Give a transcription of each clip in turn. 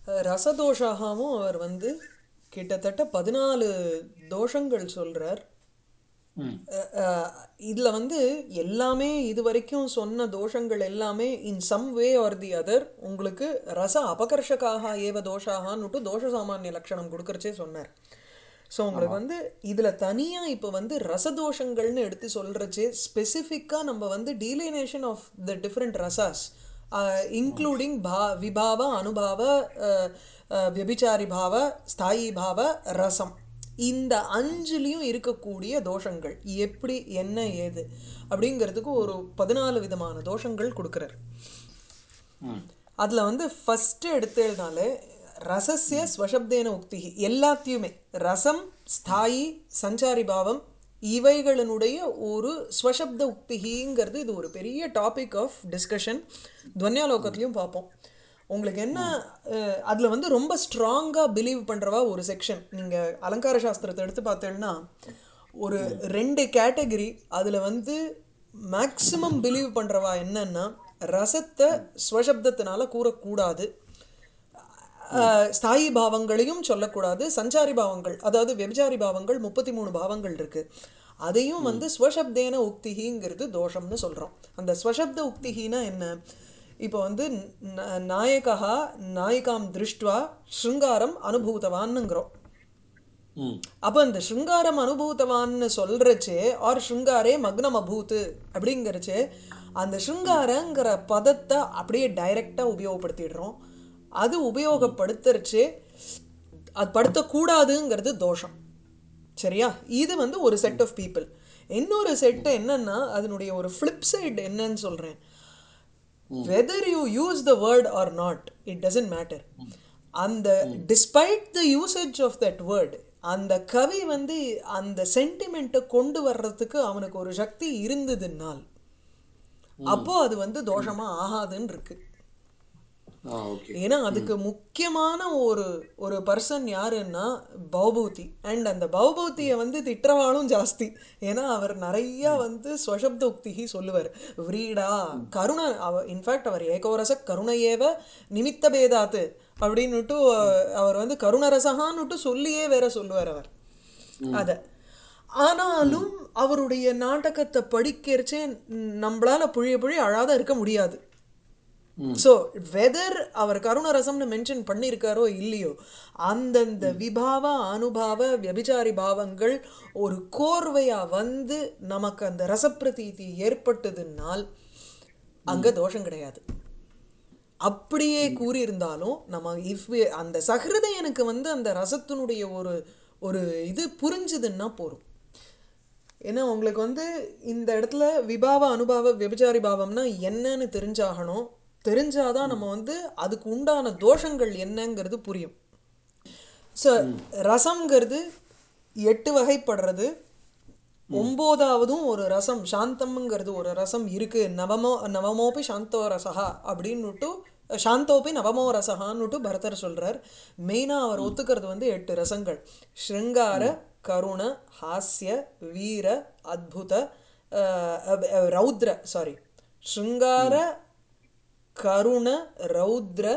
ரசதோஷாகவும் அவர் வந்து கிட்டத்தட்ட பதினாலு தோஷங்கள் சொல்றார் ம் இதில் வந்து எல்லாமே இது வரைக்கும் சொன்ன தோஷங்கள் எல்லாமே in some way or the other உங்களுக்கு ரச அபகர்ஷகாக ஏவ தோஷாகான்னுட்டு தோஷ சாமானிய லட்சணம் கொடுக்கறச்சே சொன்னார் ஸோ உங்களுக்கு வந்து இதில் தனியாக இப்போ வந்து ரசதோஷங்கள்னு எடுத்து சொல்கிறச்சே ஸ்பெசிஃபிக்காக நம்ம வந்து delineation of the different rasas including பா விபாவ அனுபாவ அஹ், அஹ், வியபிச்சாரி பாவ ஸ்தாயி பாவ ரசம் இந்த அஞ்சுலேயும் இருக்கக்கூடிய தோஷங்கள் எப்படி என்ன ஏது அப்படிங்கிறதுக்கு ஒரு பதினாலு விதமான தோஷங்கள் கொடுக்குறார் ம் அதில் வந்து ஃபஸ்ட்டு எடுத்ததுனால ரசஸ்ய ஸ்வசப்தேன உக்தி எல்லாத்தையுமே ரசம் ஸ்தாயி சஞ்சாரி பாவம் இவைகளினுடைய ஒரு ஸ்வசப்த உக்திங்கிறது இது ஒரு பெரிய டாபிக் ஆஃப் டிஸ்கஷன் துவன்யாலோகத்துலேயும் பார்ப்போம் உங்களுக்கு என்ன அதில் வந்து ரொம்ப ஸ்ட்ராங்காக பிலீவ் பண்ணுறவா ஒரு செக்ஷன் நீங்கள் அலங்கார சாஸ்திரத்தை எடுத்து பார்த்தேன்னா ஒரு ரெண்டு கேட்டகரி அதில் வந்து மேக்ஸிமம் பிலீவ் பண்ணுறவா என்னன்னா ரசத்தை ஸ்வசப்தத்தினால கூறக்கூடாது அஹ், ஸ்தாயி பாவங்களையும் சொல்லக்கூடாது சஞ்சாரி பாவங்கள் அதாவது வெப்ஜாரி பாவங்கள் முப்பத்தி மூணு பாவங்கள் இருக்கு அதையும் வந்து ஸ்வசப்தேன உக்திகிங்கிறது தோஷம்னு சொல்கிறோம் அந்த ஸ்வசப்த உக்திகினா என்ன இப்போ வந்து ந- நாயகா நாயிகாம் திருஷ்டுவா ஸ்ருங்காரம் அனுபூதவான்னுங்கிறோம் ம் அப்போ இந்த ஸ்ருங்காரம் அனுபூத்தவான்னு சொல்கிறச்சே ஆர் ஸ்ருங்காரே மக்னம் அபூத்து அப்படிங்கிறச்சே அந்த ஸ்ருங்காரங்கிற பதத்தை அப்படியே டைரெக்டாக உபயோகப்படுத்திடுறோம் அது உபயோகப்படுத்துறச்சே அது படுத்தக்கூடாதுங்கிறது தோஷம் சரியா இது வந்து ஒரு செட் ஆஃப் பீப்புள் இன்னொரு செட்டு என்னன்னா அதனுடைய ஒரு ஃப்ளிப் சைடு என்னன்னு சொல்கிறேன் whether you use the word or not it doesn't matter அந்த despite the usage of that word அந்த கவி வந்து அந்த சென்டிமெண்ட்டை கொண்டு வர்றதுக்கு அவனுக்கு ஒரு சக்தி இருந்ததுனால் அப்போ அது வந்து தோஷமா ஆகாதுன்னு இருக்கு ஆ ஓகே ஏன்னா அதுக்கு முக்கியமான ஒரு ஒரு பர்சன் யாருன்னா பௌபூதி அண்ட் அந்த பௌபூதியை வந்து திட்டுறவாளும் ஜாஸ்தி ஏன்னா அவர் நிறைய வந்து ஸ்வசப்த உக்திகி சொல்லுவார் விரீடா கருண அவ இன்ஃபேக்ட் அவர் ஏகோரச கருணையேவ நிமித்த பேதாத்து அப்படின்னுட்டு அஹ், அவர் வந்து கருணரசகான்னுட்டு சொல்லியே வேற சொல்லுவார் அவர் அதை ஆனாலும் அவருடைய நாடகத்தை படிக்கிறச்சே நம்மளால புழிய புழிய அழாத இருக்க முடியாது ஸோ வெதர் அவர் கருணரசம்னு மென்ஷன் பண்ணியிருக்காரோ இல்லையோ அந்தந்த விபாவ அனுபாவ வியபிச்சாரி பாவங்கள் ஒரு கோர்வையா வந்து நமக்கு அந்த ரசப்பிரதீதி ஏற்பட்டதுனால் அங்க தோஷம் கிடையாது அப்படியே கூறியிருந்தாலும் நம்ம இஃப் அந்த சஹிருதயனுக்கு வந்து அந்த ரசத்தினுடைய ஒரு ஒரு இது புரிஞ்சுதுன்னா போதும் ஏன்னா உங்களுக்கு வந்து இந்த இடத்துல விபாவ அனுபாவ விபச்சாரி பாவம்னா என்னன்னு தெரிஞ்சாகணும் தெரிஞ்சாதான் நம்ம வந்து அதுக்கு உண்டான தோஷங்கள் என்னங்கிறது புரியும் ஸோ ரசம்ங்கிறது எட்டு வகைப்படுறது ஒம்போதாவதும் ஒரு ரசம் சாந்தம்ங்கிறது ஒரு ரசம் இருக்கு நவமோ நவமோபி சாந்தோ ரசஹா அப்படின்னுட்டு சாந்தோபி நவமோ ரசகான்னுட்டு பரதர் சொல்றார் மெயினாக அவர் ஒத்துக்கிறது வந்து எட்டு ரசங்கள் ஸ்ருங்கார கருண ஹாஸ்ய வீர அத்புத அஹ், அஹ், ரௌத்ர சாரி ஸ்ருங்கார கருண ரௌத்ர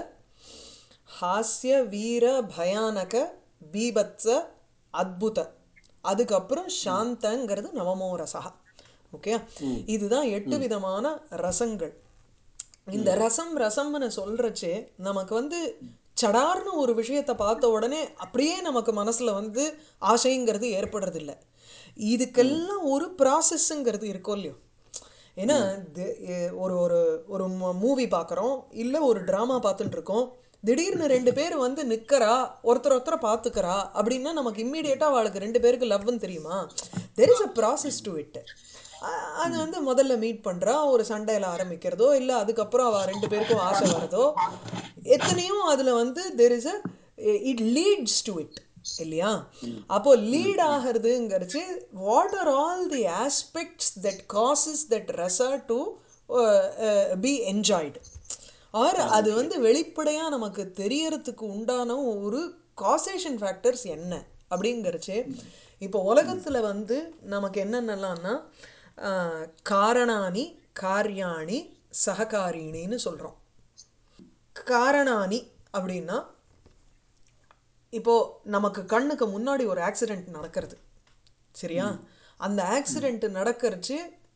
ஹாஸ்ய வீர பயானக பீபத்ச அத்புத அதுக்கப்புறம் சாந்தங்கிறது நவமோ ரசகா ஓகே இதுதான் எட்டு விதமான ரசங்கள் இந்த ரசம் ரசம்னு சொல்றச்சே நமக்கு வந்து சடார்னு ஒரு விஷயத்தை பார்த்த உடனே அப்படியே நமக்கு மனசுல வந்து ஆசைங்கிறது ஏற்படுறதில்ல இதுக்கெல்லாம் ஒரு ப்ராசஸ்ஸுங்கிறது இருக்கும் இல்லையோ ஏன்னா தி- எ- ஒரு ஒரு ஒரு மூவி பார்க்குறோம் இல்லை ஒரு ட்ராமா பார்த்துட்டு இருக்கோம் திடீர்னு ரெண்டு பேர் வந்து நிற்கிறா ஒருத்தர் ஒருத்தரை பார்த்துக்கிறா அப்படின்னா நமக்கு இம்மீடியட்டாக அவளுக்கு ரெண்டு பேருக்கு லவ்னு தெரியுமா there is a process to it அது வந்து முதல்ல மீட் பண்ணுறா ஒரு சண்டையில் ஆரம்பிக்கிறதோ இல்லை அதுக்கப்புறம் அவள் ரெண்டு பேருக்கும் ஆசை வரதோ எத்தனையோ அதில் வந்து there is a it leads to it இல்லையா அப்போ லீட் ஆகிறதுங்கிறச்சு what are all the aspects that causes that rasa to be enjoyed or அது வந்து வெளிப்படையாக நமக்கு தெரியறதுக்கு உண்டான ஒரு காசேஷன் ஃபேக்டர்ஸ் என்ன அப்படிங்கிறச்சு இப்போ உலகத்தில் வந்து நமக்கு என்னென்னலாம்னா ஆஹ், காரணானி காரியாணி சககாரிணின்னு சொல்கிறோம் காரணானி அப்படின்னா இப்போ நமக்கு கண்ணுக்கு முன்னாடி ஒரு ஆக்சிடென்ட் நடக்கிறது சரியா அந்த ஆக்சிடென்ட் நடக்கிறச்சு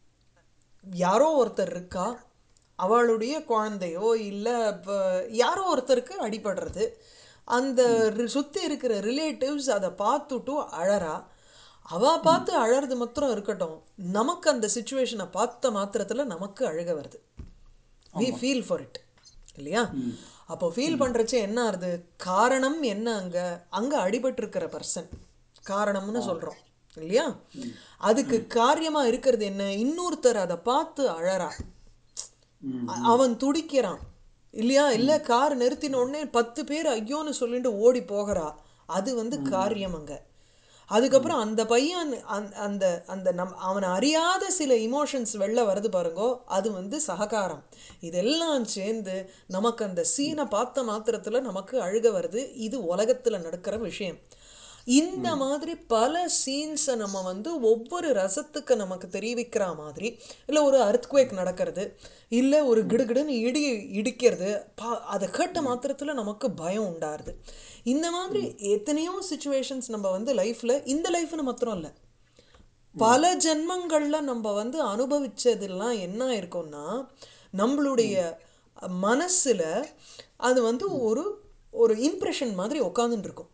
யாரோ ஒருத்தர் இருக்கா அவளுடைய குழந்தையோ இல்லை யாரோ ஒருத்தருக்கு அடிபடுறது அந்த ரி- சுத்தி இருக்கிற ரிலேட்டிவ்ஸ் அதை பார்த்துட்டு அழறா அவ பார்த்து அழறது மாத்திரம் இருக்கட்டும் நமக்கு அந்த சுச்சுவேஷனை பார்த்த மாத்திரத்துல நமக்கு அழுக வருது வி ஃபீல் ஃபார் இட் இல்லையா அப்போ ஃபீல் பண்றச்சே என்ன ஆகுது காரணம் என்ன அங்க அங்க அடிபட்டிருக்கிற பர்சன் காரணம்னு சொல்றோம் இல்லையா அதுக்கு காரியமா இருக்கிறது என்ன இன்னொருத்தர் அதை பார்த்து அழறா ம் அ- அவன் துடிக்கிறான் இல்லையா இல்ல கார் நிறுத்தின உடனே பத்து பேர் ஐயோன்னு சொல்லிட்டு ஓடி போகிறா அது வந்து காரியம் அங்க அதுக்கப்புறம் அந்த பையன் அந்த- அந்த அந்த நம் அவன் அறியாத சில இமோஷன்ஸ் வெளில வருது பாருங்கோ அது வந்து சககாரம் இதெல்லாம் சேர்ந்து நமக்கு அந்த சீனை பார்த்த மாத்திரத்துல நமக்கு அழுக வருது இது உலகத்துல நடக்கிற விஷயம் இந்த மாதிரி பல சீன்ஸை நம்ம வந்து ஒவ்வொரு ரசத்துக்கு நமக்கு தெரிவிக்கிற மாதிரி இல்லை ஒரு அர்த்குவேக் நடக்கிறது இல்லை ஒரு கிடுகிடுன்னு இடி இடிக்கிறது பா அதை கேட்ட மாத்திரத்தில் நமக்கு பயம் உண்டாருது இந்த மாதிரி எத்தனையோ சுச்சுவேஷன்ஸ் நம்ம வந்து லைஃப்பில் இந்த லைஃப்னு மாத்திரம் இல்லை பல ஜென்மங்கள்ல நம்ம வந்து அனுபவிச்சதெல்லாம் என்ன இருக்கும்னா நம்மளுடைய மனசுல அது வந்து ஒரு ஒரு இம்ப்ரெஷன் மாதிரி உட்காந்துட்டு இருக்கும்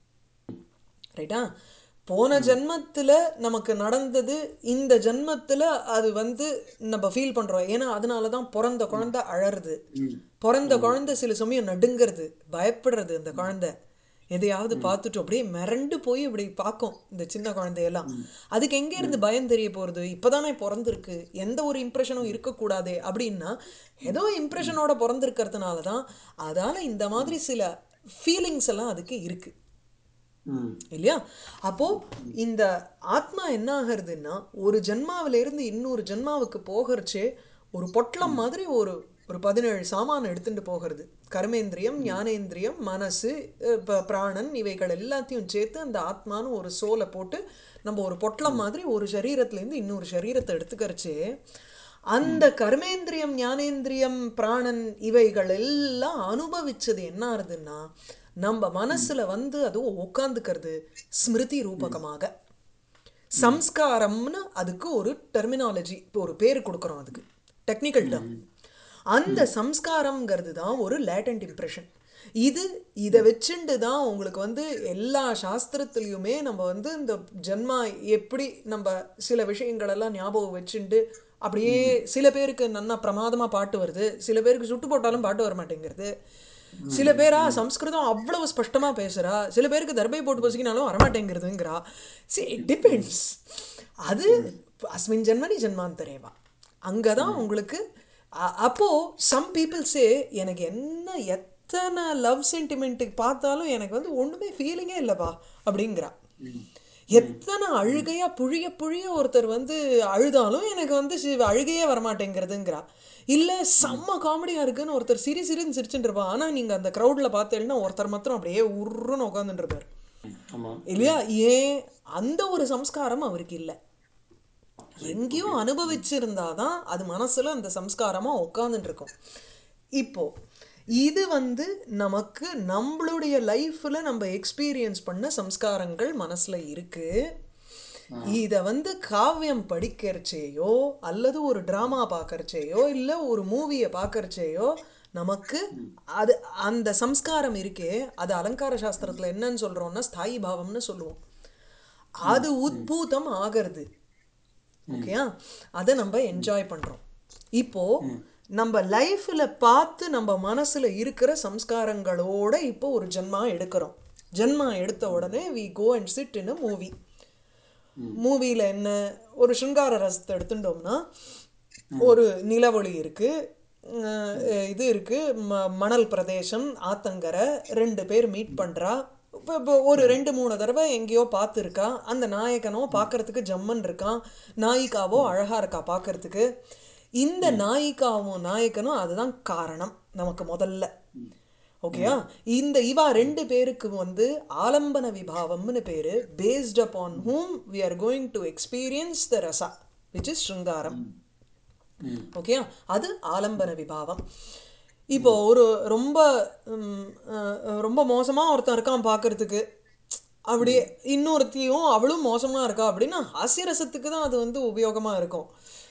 ரைட்டா போன ஜென்மத்துல நமக்கு நடந்தது இந்த ஜென்மத்துல அது வந்து நம்ம ஃபீல் பண்றோம் ஏன்னா அதனால தான் பிறந்த குழந்தை அழறது பிறந்த குழந்தை சில சமயம் நடுங்கிறது பயப்படுறது அந்த குழந்தை எதையாவது பார்த்துட்டு அப்படியே மிரண்டு போய் இப்படி பார்க்கும் இந்த சின்ன குழந்தையெல்லாம் அதுக்கு எங்க இருந்து பயம் தெரிய போறது இப்பதானே பிறந்திருக்கு எந்த ஒரு இம்ப்ரெஷனும் இருக்கக்கூடாதே அப்படின்னா ஏதோ இம்ப்ரெஷனோட பிறந்திருக்கிறதுனால தான் அதால இந்த மாதிரி சில ஃபீலிங்ஸ் எல்லாம் அதுக்கு இருக்கு ம் இல்லையா அப்போ இந்த ஆத்மா என்ன ஆகிறதுன்னா ஒரு ஜென்மாவில இருந்து இன்னொரு ஜென்மாவுக்கு போகிறச்சே ஒரு பொட்டலம் மாதிரி ஒரு ஒரு பதினேழு சாமான் எடுத்துட்டு போகிறது கர்மேந்திரியம் ஞானேந்திரியம் மனசு அஹ், ப- பிராணன் இவைகள் எல்லாத்தையும் சேர்த்து அந்த ஆத்மான்னு ஒரு சோலை போட்டு நம்ம ஒரு பொட்டலம் மாதிரி ஒரு சரீரத்துல இருந்து இன்னொரு சரீரத்தை எடுத்துக்கிறச்சே அந்த கர்மேந்திரியம் ஞானேந்திரியம் பிராணன் இவைகள் எல்லாம் அனுபவிச்சது என்ன ஆகுதுன்னா நம்ம மனசுல வந்து அதுவும் உட்காந்துக்கிறது ஸ்மிருதி ரூபகமாக சம்ஸ்காரம்னு அதுக்கு ஒரு டெர்மினாலஜி இப்போ ஒரு பேர் கொடுக்குறோம் அதுக்கு டெக்னிக்கல் டேர்ம் அந்த சம்ஸ்காரம்ங்கிறது தான் ஒரு லேட்டன்ட் இம்ப்ரெஷன் இது இதை வச்சுண்டு தான் உங்களுக்கு வந்து எல்லா சாஸ்திரத்துலேயுமே நம்ம வந்து இந்த ஜென்மா எப்படி நம்ம சில விஷயங்களெல்லாம் ஞாபகம் வச்சுண்டு அப்படியே சில பேருக்கு நன்னா பிரமாதமா பாட்டு வருது சில பேருக்கு சுட்டு போட்டாலும் பாட்டு வர மாட்டேங்கிறது சில பேரா சம்ஸ்கிருதம் அவ்வளவு ஸ்பஷ்டமா பேசுறா சில பேருக்கு தர்பை போட்டு பசிக்கினாலும் வரமாட்டேங்கிறதுங்கிறா சி இட் டிபெண்ட்ஸ் அது அஸ்மின் ஜென்மனி ஜென்மாந்தரேவா அங்கதான் உங்களுக்கு அ- அப்போ சம் பீப்புள்ஸே எனக்கு என்ன எத்தனை லவ் சென்டிமெண்ட்டுக்கு பார்த்தாலும் எனக்கு வந்து ஒண்ணுமே ஃபீலிங்கே இல்லைப்பா அப்படிங்கிறா எத்தனை அழுகையா புழிய புழிய ஒருத்தர் வந்து அழுதாலும் எனக்கு வந்து சி- அழுகையே வரமாட்டேங்கிறதுங்கிறா இல்ல செம்ம காமெடியா இருக்குன்னு ஒருத்தர் சிரி சிரின்னு சிரிச்சுட்டு இருப்பா ஆனா நீங்க அந்த க்ரௌட்ல பார்த்தேன்னா ஒருத்தர் மாத்திரம் அப்படியே உருன்னு உட்காந்துட்டு இருப்பார் ஆமா இல்லையா ஏன் அந்த ஒரு சம்ஸ்காரம் அவருக்கு இல்லை எங்கேயோ அனுபவிச்சிருந்தாதான் அது மனசுல அந்த சம்ஸ்காரமா உட்காந்துட்டு இருக்கும் இப்போ இது வந்து நமக்கு நம்மளுடைய லைஃப்ல நம்ம எக்ஸ்பீரியன்ஸ் பண்ண சம்ஸ்காரங்கள் மனசுல இருக்கு இத வந்து காவியம் படிக்கிறச்சேயோ அல்லது ஒரு டிராமா பார்க்கறச்சேயோ இல்ல ஒரு மூவியை பார்க்கறச்சேயோ நமக்கு அது அந்த சம்ஸ்காரம் இருக்கே அது அலங்கார சாஸ்திரத்துல என்னன்னு சொல்றோம்னா ஸ்தாயி பாவம்னு சொல்லுவோம் அது உத்பூதம் ஆகிறது ஓகேயா அதை நம்ம என்ஜாய் பண்றோம் இப்போ நம்ம லைஃப்ல பார்த்து நம்ம மனசுல இருக்கிற சம்ஸ்காரங்களோட இப்போ ஒரு ஜென்மா எடுக்கிறோம் ஜென்மா எடுத்த உடனே we go and sit in a movie மூவியில் என்ன ஒரு சிருங்கார ரசத்தை எடுத்துட்டோம்னா ஒரு நிலவொளி இருக்கு அஹ் இது இருக்கு ம- மணல் பிரதேசம் ஆத்தங்கரை ரெண்டு பேர் மீட் பண்றா இப்போ இப்போ ஒரு ரெண்டு மூணு தடவை எங்கேயோ பார்த்துருக்கா அந்த நாயகனோ பார்க்கறதுக்கு ஜம்மன் இருக்கான் நாயிகாவோ அழகா இருக்கா பார்க்கறதுக்கு இந்த நாயிகாவும் நாயகனும் அதுதான் காரணம் நமக்கு முதல்ல ஓகேயா இந்த இவா ரெண்டு பேருக்கு வந்து ஆலம்பன விபாவம்னு பேரு based upon whom we are going to experience the rasa which is shringaram ஓகேயா அது ஆலம்பன விபாவம் இப்போ ஒரு ரொம்ப ம், அஹ், ரொம்ப மோசமாக ஒருத்தன் இருக்கான் பார்க்கறதுக்கு அப்படியே இன்னொருத்தியும் அவளும் மோசமா இருக்கா அப்படின்னா ஹாஸ்யரசத்துக்கு தான் அது வந்து உபயோகமா இருக்கும்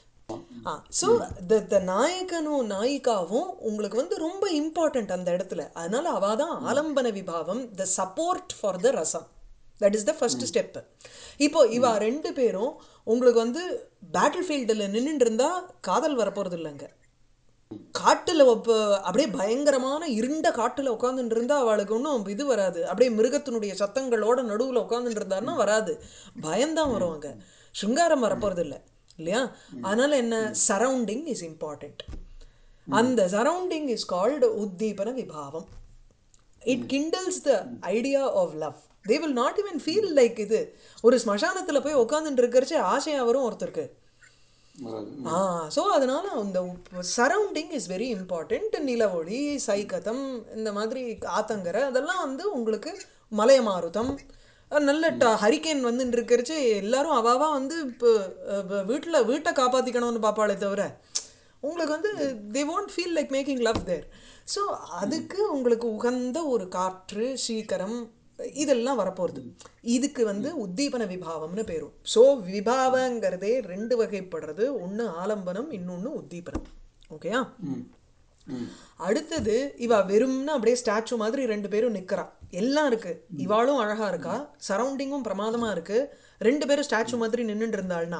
ஆ ஸோ த த நாயகனும் நாயிகாவும் உங்களுக்கு வந்து ரொம்ப இம்பார்ட்டண்ட் அந்த இடத்துல அதனால அவ தான் ஆலம்பன விபாவம் the support for the rasam that is the first step இப்போ இவ ரெண்டு பேரும் உங்களுக்கு வந்து பேட்டில் ஃபீல்டில் நின்றுட்டு இருந்தா காதல் வரப்போறது இல்லைங்க காட்டுல ஒப்ப அப்படியே பயங்கரமான இருண்ட காட்டுல உட்காந்துட்டு இருந்தா அவளுக்கு ஒன்றும் இது வராது அப்படியே மிருகத்தினுடைய சத்தங்களோட நடுவுல உட்காந்துட்டு இருந்தாருன்னா வராது பயம்தான் வருவாங்க சிங்காரம் வரப்போறது இல்லை இல்லையா அதனால என்ன சரௌண்டிங் இஸ் இம்பார்ட்டண்ட் அந்த surrounding is called uddipana vibhavam it kindles the idea of love they will not even feel like இது ஒரு ஸ்மசானத்துல போய் உட்காந்துட்டு இருக்கிறச்சே ஆசையா வரும் ஒருத்தருக்கு வராது ஆ ஸோ அதனால அந்த சரௌண்டிங் இஸ் வெரி இம்பார்ட்டண்ட் நிலவொளி சைக்கதம் இந்த மாதிரி ஆத்தங்கரை அதெல்லாம் வந்து உங்களுக்கு மலையமாருதம் அஹ் நல்ல ட ஹரிக்கேன் வந்துட்டு இருக்கிறச்சு எல்லாரும் அவாவா வந்து இப்போ வீட்டில் வீட்டை காப்பாற்றிக்கணும்னு பார்ப்பாளே தவிர உங்களுக்கு வந்து they won't feel like making love there so அதுக்கு உங்களுக்கு உகந்த ஒரு காற்று சீக்கிரம் இதெல்லாம் வரப்போகிறது இதுக்கு வந்து உத்தீபன விபாவம்னு பேரும் ஸோ விபாவங்கிறதே ரெண்டு வகைப்படுறது ஒன்று ஆலம்பனம் இன்னொன்று உத்தீபனம் ஓகேயா ம் ம் அடுத்தது இவ வெறும்னு அப்படியே ஸ்டாச்சு மாதிரி ரெண்டு பேரும் நிக்கிறா எல்லாம் இருக்கு இவாளும் அழகா இருக்கா சரௌண்டிங்கும் பிரமாதமா இருக்கு ரெண்டு பேரும் ஸ்டாச்சு மாதிரி நின்னுட்டு இருந்தாள்னா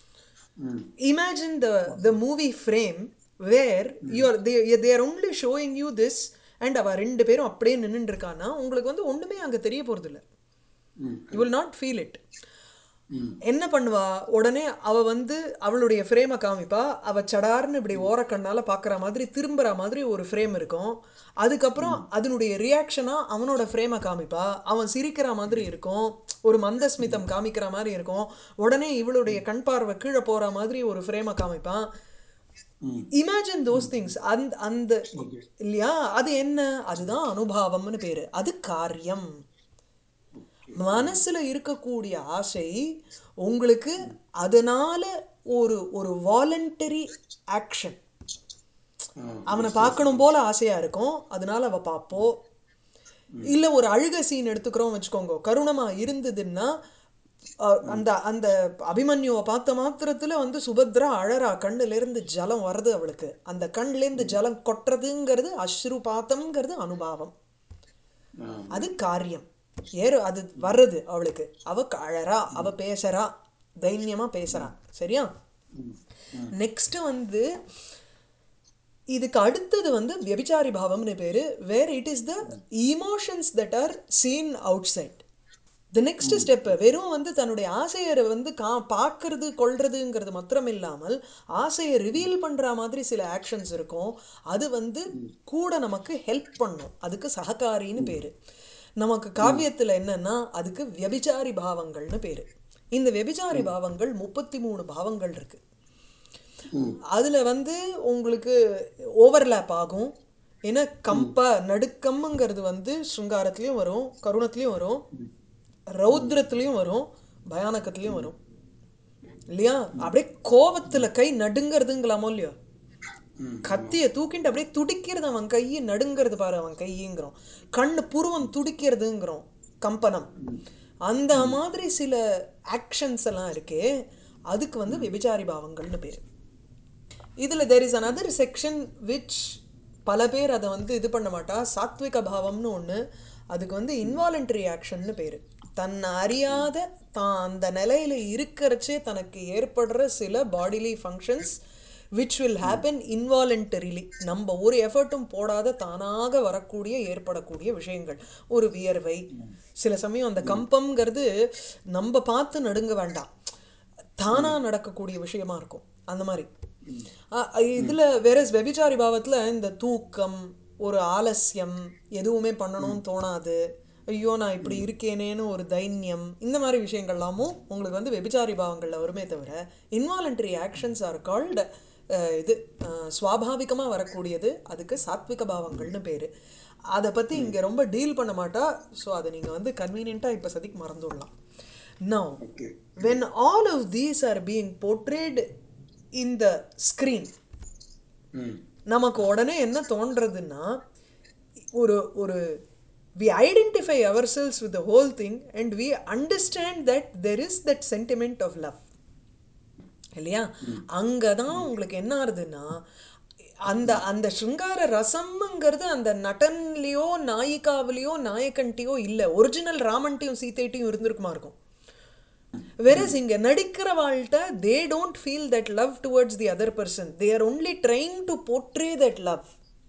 ம் imagine the the movie frame where you are they, they are only showing you this and அவ ரெண்டு பேரும் அப்படியே நின்னுட்டு இருக்கான்னா உங்களுக்கு வந்து ஒண்ணுமே அங்க தெரிய போறது இல்ல ம் you will not feel it ம் என்ன பண்ணுவா உடனே அவ வந்து அவளுடைய ஃப்ரேமை காமிப்பா அவ சடார்னு இப்படி ஓரக்கண்ணால பார்க்குற மாதிரி திரும்புற மாதிரி ஒரு ஃப்ரேம் இருக்கும் அதுக்கப்புறம் அதனுடைய ரியாக்ஷனா அவனோட ஃப்ரேமை காமிப்பா அவன் சிரிக்கிற மாதிரி இருக்கும் ஒரு மந்தஸ்மிதம் காமிக்கிற மாதிரி இருக்கும் உடனே இவளுடைய கண் பார்வை கீழே போற மாதிரி ஒரு ஃப்ரேமை காமிப்பான் ம் இமேஜின் தோஸ் திங்ஸ் அந்த அந்த ஓகே இல்லையா அது என்ன அதுதான் அனுபாவம்னு பேரு அது காரியம் மனசுல இருக்கக்கூடிய ஆசை உங்களுக்கு அதனால ஒரு ஒரு வாலண்டரி ஆக்ஷன் அவனை பார்க்கணும் போல ஆசையா இருக்கும் அதனால அவ பார்ப்போ இல்ல ஒரு அழுக சீன் எடுத்துக்கிறோம் வச்சுக்கோங்க கருணமா இருந்ததுன்னா அஹ், அந்த அந்த அபிமன்யுவை பார்த்த மாத்திரத்துல வந்து சுபத்ரா அழறா கண்ணுல இருந்து ஜலம் வருது அவளுக்கு அந்த கண்ணுல இருந்து ஜலம் கொட்டுறதுங்கிறது அஸ்ருபாத்தம்ங்கிறது அனுபாவம் ஆ அது காரியம் ஏறு அது வர்றது அவளுக்கு அவ அழறா அவ பேசுறா தைரியமா பேசுறா சரியா நெக்ஸ்ட் வந்து இதுக்கு அடுத்தது வந்து வியபிச்சாரி பாவம்னு பேரு where it is the emotions that are seen outside the next step வெறும் வந்து தன்னுடைய ஆசையை வந்து கா பார்க்கறது கொள்றதுங்கிறது மாத்திரம் இல்லாமல் ஆசையை ரிவீல் பண்ற மாதிரி சில ஆக்ஷன்ஸ் இருக்கும் அது வந்து கூட நமக்கு ஹெல்ப் பண்ணும் அதுக்கு சககாரின்னு பேரு நமக்கு காவியத்துல என்னன்னா அதுக்கு வியபிச்சாரி பாவங்கள்னு பேரு இந்த வியபிச்சாரி பாவங்கள் முப்பத்தி மூணு பாவங்கள் இருக்கு ம் அதுல வந்து உங்களுக்கு ஓவர்லேப் ஆகும் ஏன்னா கம்ப நடுக்கம்ங்கிறது வந்து ஸ்ருங்காரத்துலயும் வரும் கருணத்துலயும் வரும் ரௌத்ரத்துலயும் வரும் பயானகத்துலயும் வரும் இல்லையா அப்படியே கோவத்துல கை நடுங்கிறதுங்களாமோ இல்லையோ ம் கத்தியை தூக்கிட்டு அப்படியே துடிக்கிறது அவன் கை நடுங்கிறது பாரு அவன் கைங்கிறோம் கண்ணு புருவம் துடிக்கிறதுங்கிறோம் கம்பனம் அந்த மாதிரி சில ஆக்ஷன்ஸ் எல்லாம் இருக்கே அதுக்கு வந்து விபிச்சாரி பாவங்கள்னு பேர் இதில் there is another section which பல பேர் அதை வந்து இது பண்ண மாட்டா சாத்விக பாவம்னு ஒன்று அதுக்கு வந்து இன்வாலண்டரி ஆக்ஷன்னு பேர் தன்னை அறியாத தான் அந்த நிலையில இருக்கிறச்சே தனக்கு ஏற்படுற சில bodily functions which will happen involuntarily நம்ம ஒரு எஃபர்ட்டும் போடாத தானாக வரக்கூடிய ஏற்படக்கூடிய விஷயங்கள் ஒரு வியர்வை சில சமயம் அந்த கம்பம்ங்கிறது நம்ம பார்த்து நடுங்க வேண்டாம் தானா நடக்கக்கூடிய விஷயமா இருக்கும் அந்த மாதிரி அ- இதுல வேற வெபிச்சாரி பாவத்துல இந்த தூக்கம் ஒரு ஆலஸ்யம் எதுவுமே பண்ணணும்னு தோணாது ஐயோ நான் இப்படி இருக்கேனேன்னு ஒரு தைன்யம் இந்த மாதிரி விஷயங்கள்லாமும் உங்களுக்கு வந்து வெபிச்சாரி பாவங்கள்ல வருமே தவிர இன்வாலண்டரி ஆக்ஷன்ஸ் ஆர் கால்டு இது அஹ், சுவாபாவிகமா வரக்கூடியது அதுக்கு சாத்விக பாவங்கள்னு பேரு அதை பத்தி இங்க ரொம்ப டீல் பண்ண மாட்டா ஸோ அதை நீங்க வந்து கன்வீனியண்டா இப்ப சதிக்கு மறந்துடலாம் now okay when all of these are being portrayed in the screen ம் நமக்கு உடனே என்ன தோன்றதுன்னா ஒரு ஒரு we identify ourselves with the whole thing and we understand that there is that sentiment of love இல்லையா அங்கே தான் உங்களுக்கு என்ன ஆகுதுன்னா அந்த அந்த சிருங்கார ரசம்ங்கிறது அந்த நடன்லேயோ நாயிகாவிலையோ நாயக்கன்ட்டையோ இல்லை ஒரிஜினல் ராமன்ட்டையும் சீதைட்டையும் இருந்திருக்குமா இருக்கும் வெரஸ் இங்க நடிக்கிறவாள்கிட்ட they don't feel that love towards the other person they are only trying to portray that love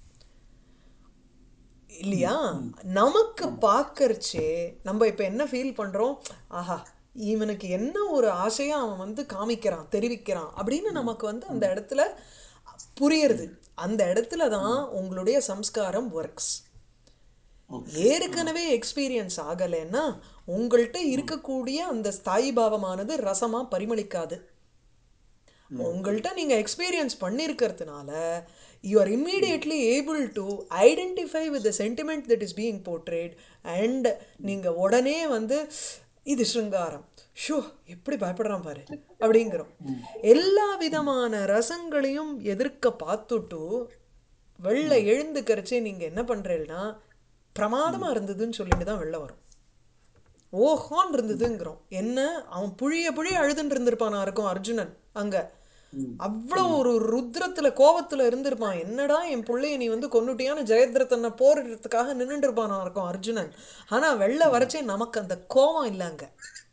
இல்லையா நமக்கு பார்க்கறச்சே நம்ம இப்போ என்ன ஃபீல் பண்ணுறோம் ஆஹா இவனுக்கு என்ன ஒரு ஆசையை அவன் வந்து காமிக்கிறான் தெரிவிக்கிறான் அப்படின்னு நமக்கு வந்து அந்த இடத்துல புரியுறது அந்த இடத்துல தான் உங்களுடைய சம்ஸ்காரம் ஒர்க்ஸ் ஓகே ஏற்கனவே எக்ஸ்பீரியன்ஸ் ஆகலைன்னா உங்கள்கிட்ட இருக்கக்கூடிய அந்த ஸ்தாயி பாவமானது ரசமா பரிமளிக்காது உங்கள்கிட்ட நீங்க எக்ஸ்பீரியன்ஸ் பண்ணியிருக்கிறதுனால you are immediately able to identify with the sentiment that is being portrayed and நீங்க உடனே வந்து இது சிருங்காரம் ஷோ எப்படி பயப்படுறான் பாரு அப்படிங்கிறோம் எல்லா விதமான ரசங்களையும் எதிர்க்க பார்த்துட்டு வெளில எழுந்துக்கிறச்சே நீங்க என்ன பண்றீங்கன்னா பிரமாதமா இருந்ததுன்னு சொல்லிட்டு தான் வெளில வரும் ஓஹோன்னு இருந்ததுங்கிறோம் என்ன அவன் புழிய புழிய அழுதுன்னு இருந்திருப்பானா இருக்கும் அர்ஜுனன் அங்க அவ்வளோ ஒரு ருத்ரத்துல கோவத்துல இருந்திருப்பான் என்னடா என் பிள்ளைய நீ வந்து கொன்னுட்டியான ஜெயத்ரத்தனை போரிடுறதுக்காக நின்றுட்டு இருப்பானா இருக்கும் அர்ஜுனன் ஆனா வெளில வரச்சே நமக்கு அந்த கோவம் இல்லை அங்க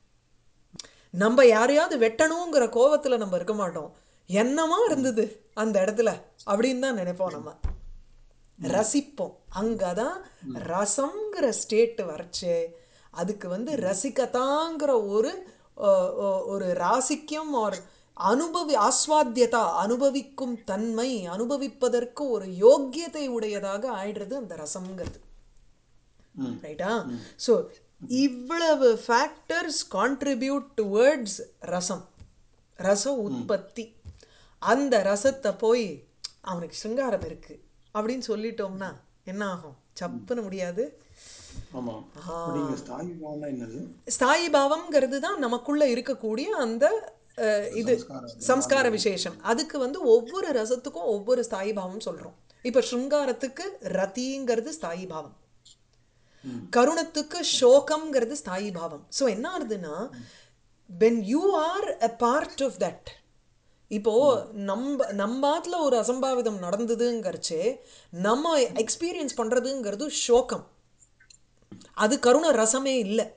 நம்ம யாரையாவது வெட்டணுங்கிற கோவத்துல நம்ம இருக்க மாட்டோம் என்னமா இருந்தது அந்த இடத்துல அப்படின்னு தான் நினைப்போம் நம்ம ரசிப்போம் அங்கதான் ரசம்ங்கிற ஸ்டேட் வரச்சே அதுக்கு வந்து ரசிக்கதாங்கிற ஒரு அஹ், அஹ், ஒரு ராசிக்கம் ஒரு அனுபவி ஆஸ்வாத்தியதா அனுபவிக்கும் தன்மை அனுபவிப்பதற்கு ஒரு யோக்கியத்தை உடையதாக ஆயிடுறது அந்த ரசம்ங்கிறது ம் ரைட்டா ஸோ இவ்வளவு ஃபேக்டர்ஸ் கான்ட்ரிபியூட் டுவர்ட்ஸ் ரசம் ரச உற்பத்தி அந்த ரசத்தை போய் அவனுக்கு சிங்காரம் இருக்கு அப்படின்னு சொல்லிட்டோம்னா என்ன ஆகும் சப்புன்னு முடியாது ஆமா நீங்க ஸ்தாயி பாவம்னா என்னது ஸ்தாயி பாவம்ங்கிறது தான் நமக்குள்ள இருக்கக்கூடிய அந்த அஹ், இது சம்ஸ்கார விசேஷம் அதுக்கு வந்து ஒவ்வொரு ரசத்துக்கும் ஒவ்வொரு ஸ்தாயி பாவம் சொல்றோம் இப்ப ஸ்ருங்காரத்துக்கு ரதிங்கிறது ஸ்தாயி பாவம் கருணத்துக்கு சோகம்ங்கிறது ஸ்தாயி பாவம் ஸோ என்ன ஆகுதுன்னா when you are a part of that இப்போ நம்ம நம்மாத்துல ஒரு அசம்பாவிதம் நடந்ததுங்கிறச்சே நம்ம எக்ஸ்பீரியன்ஸ் பண்றதுங்கிறது சோகம் அது கருண ரசமே இல்லை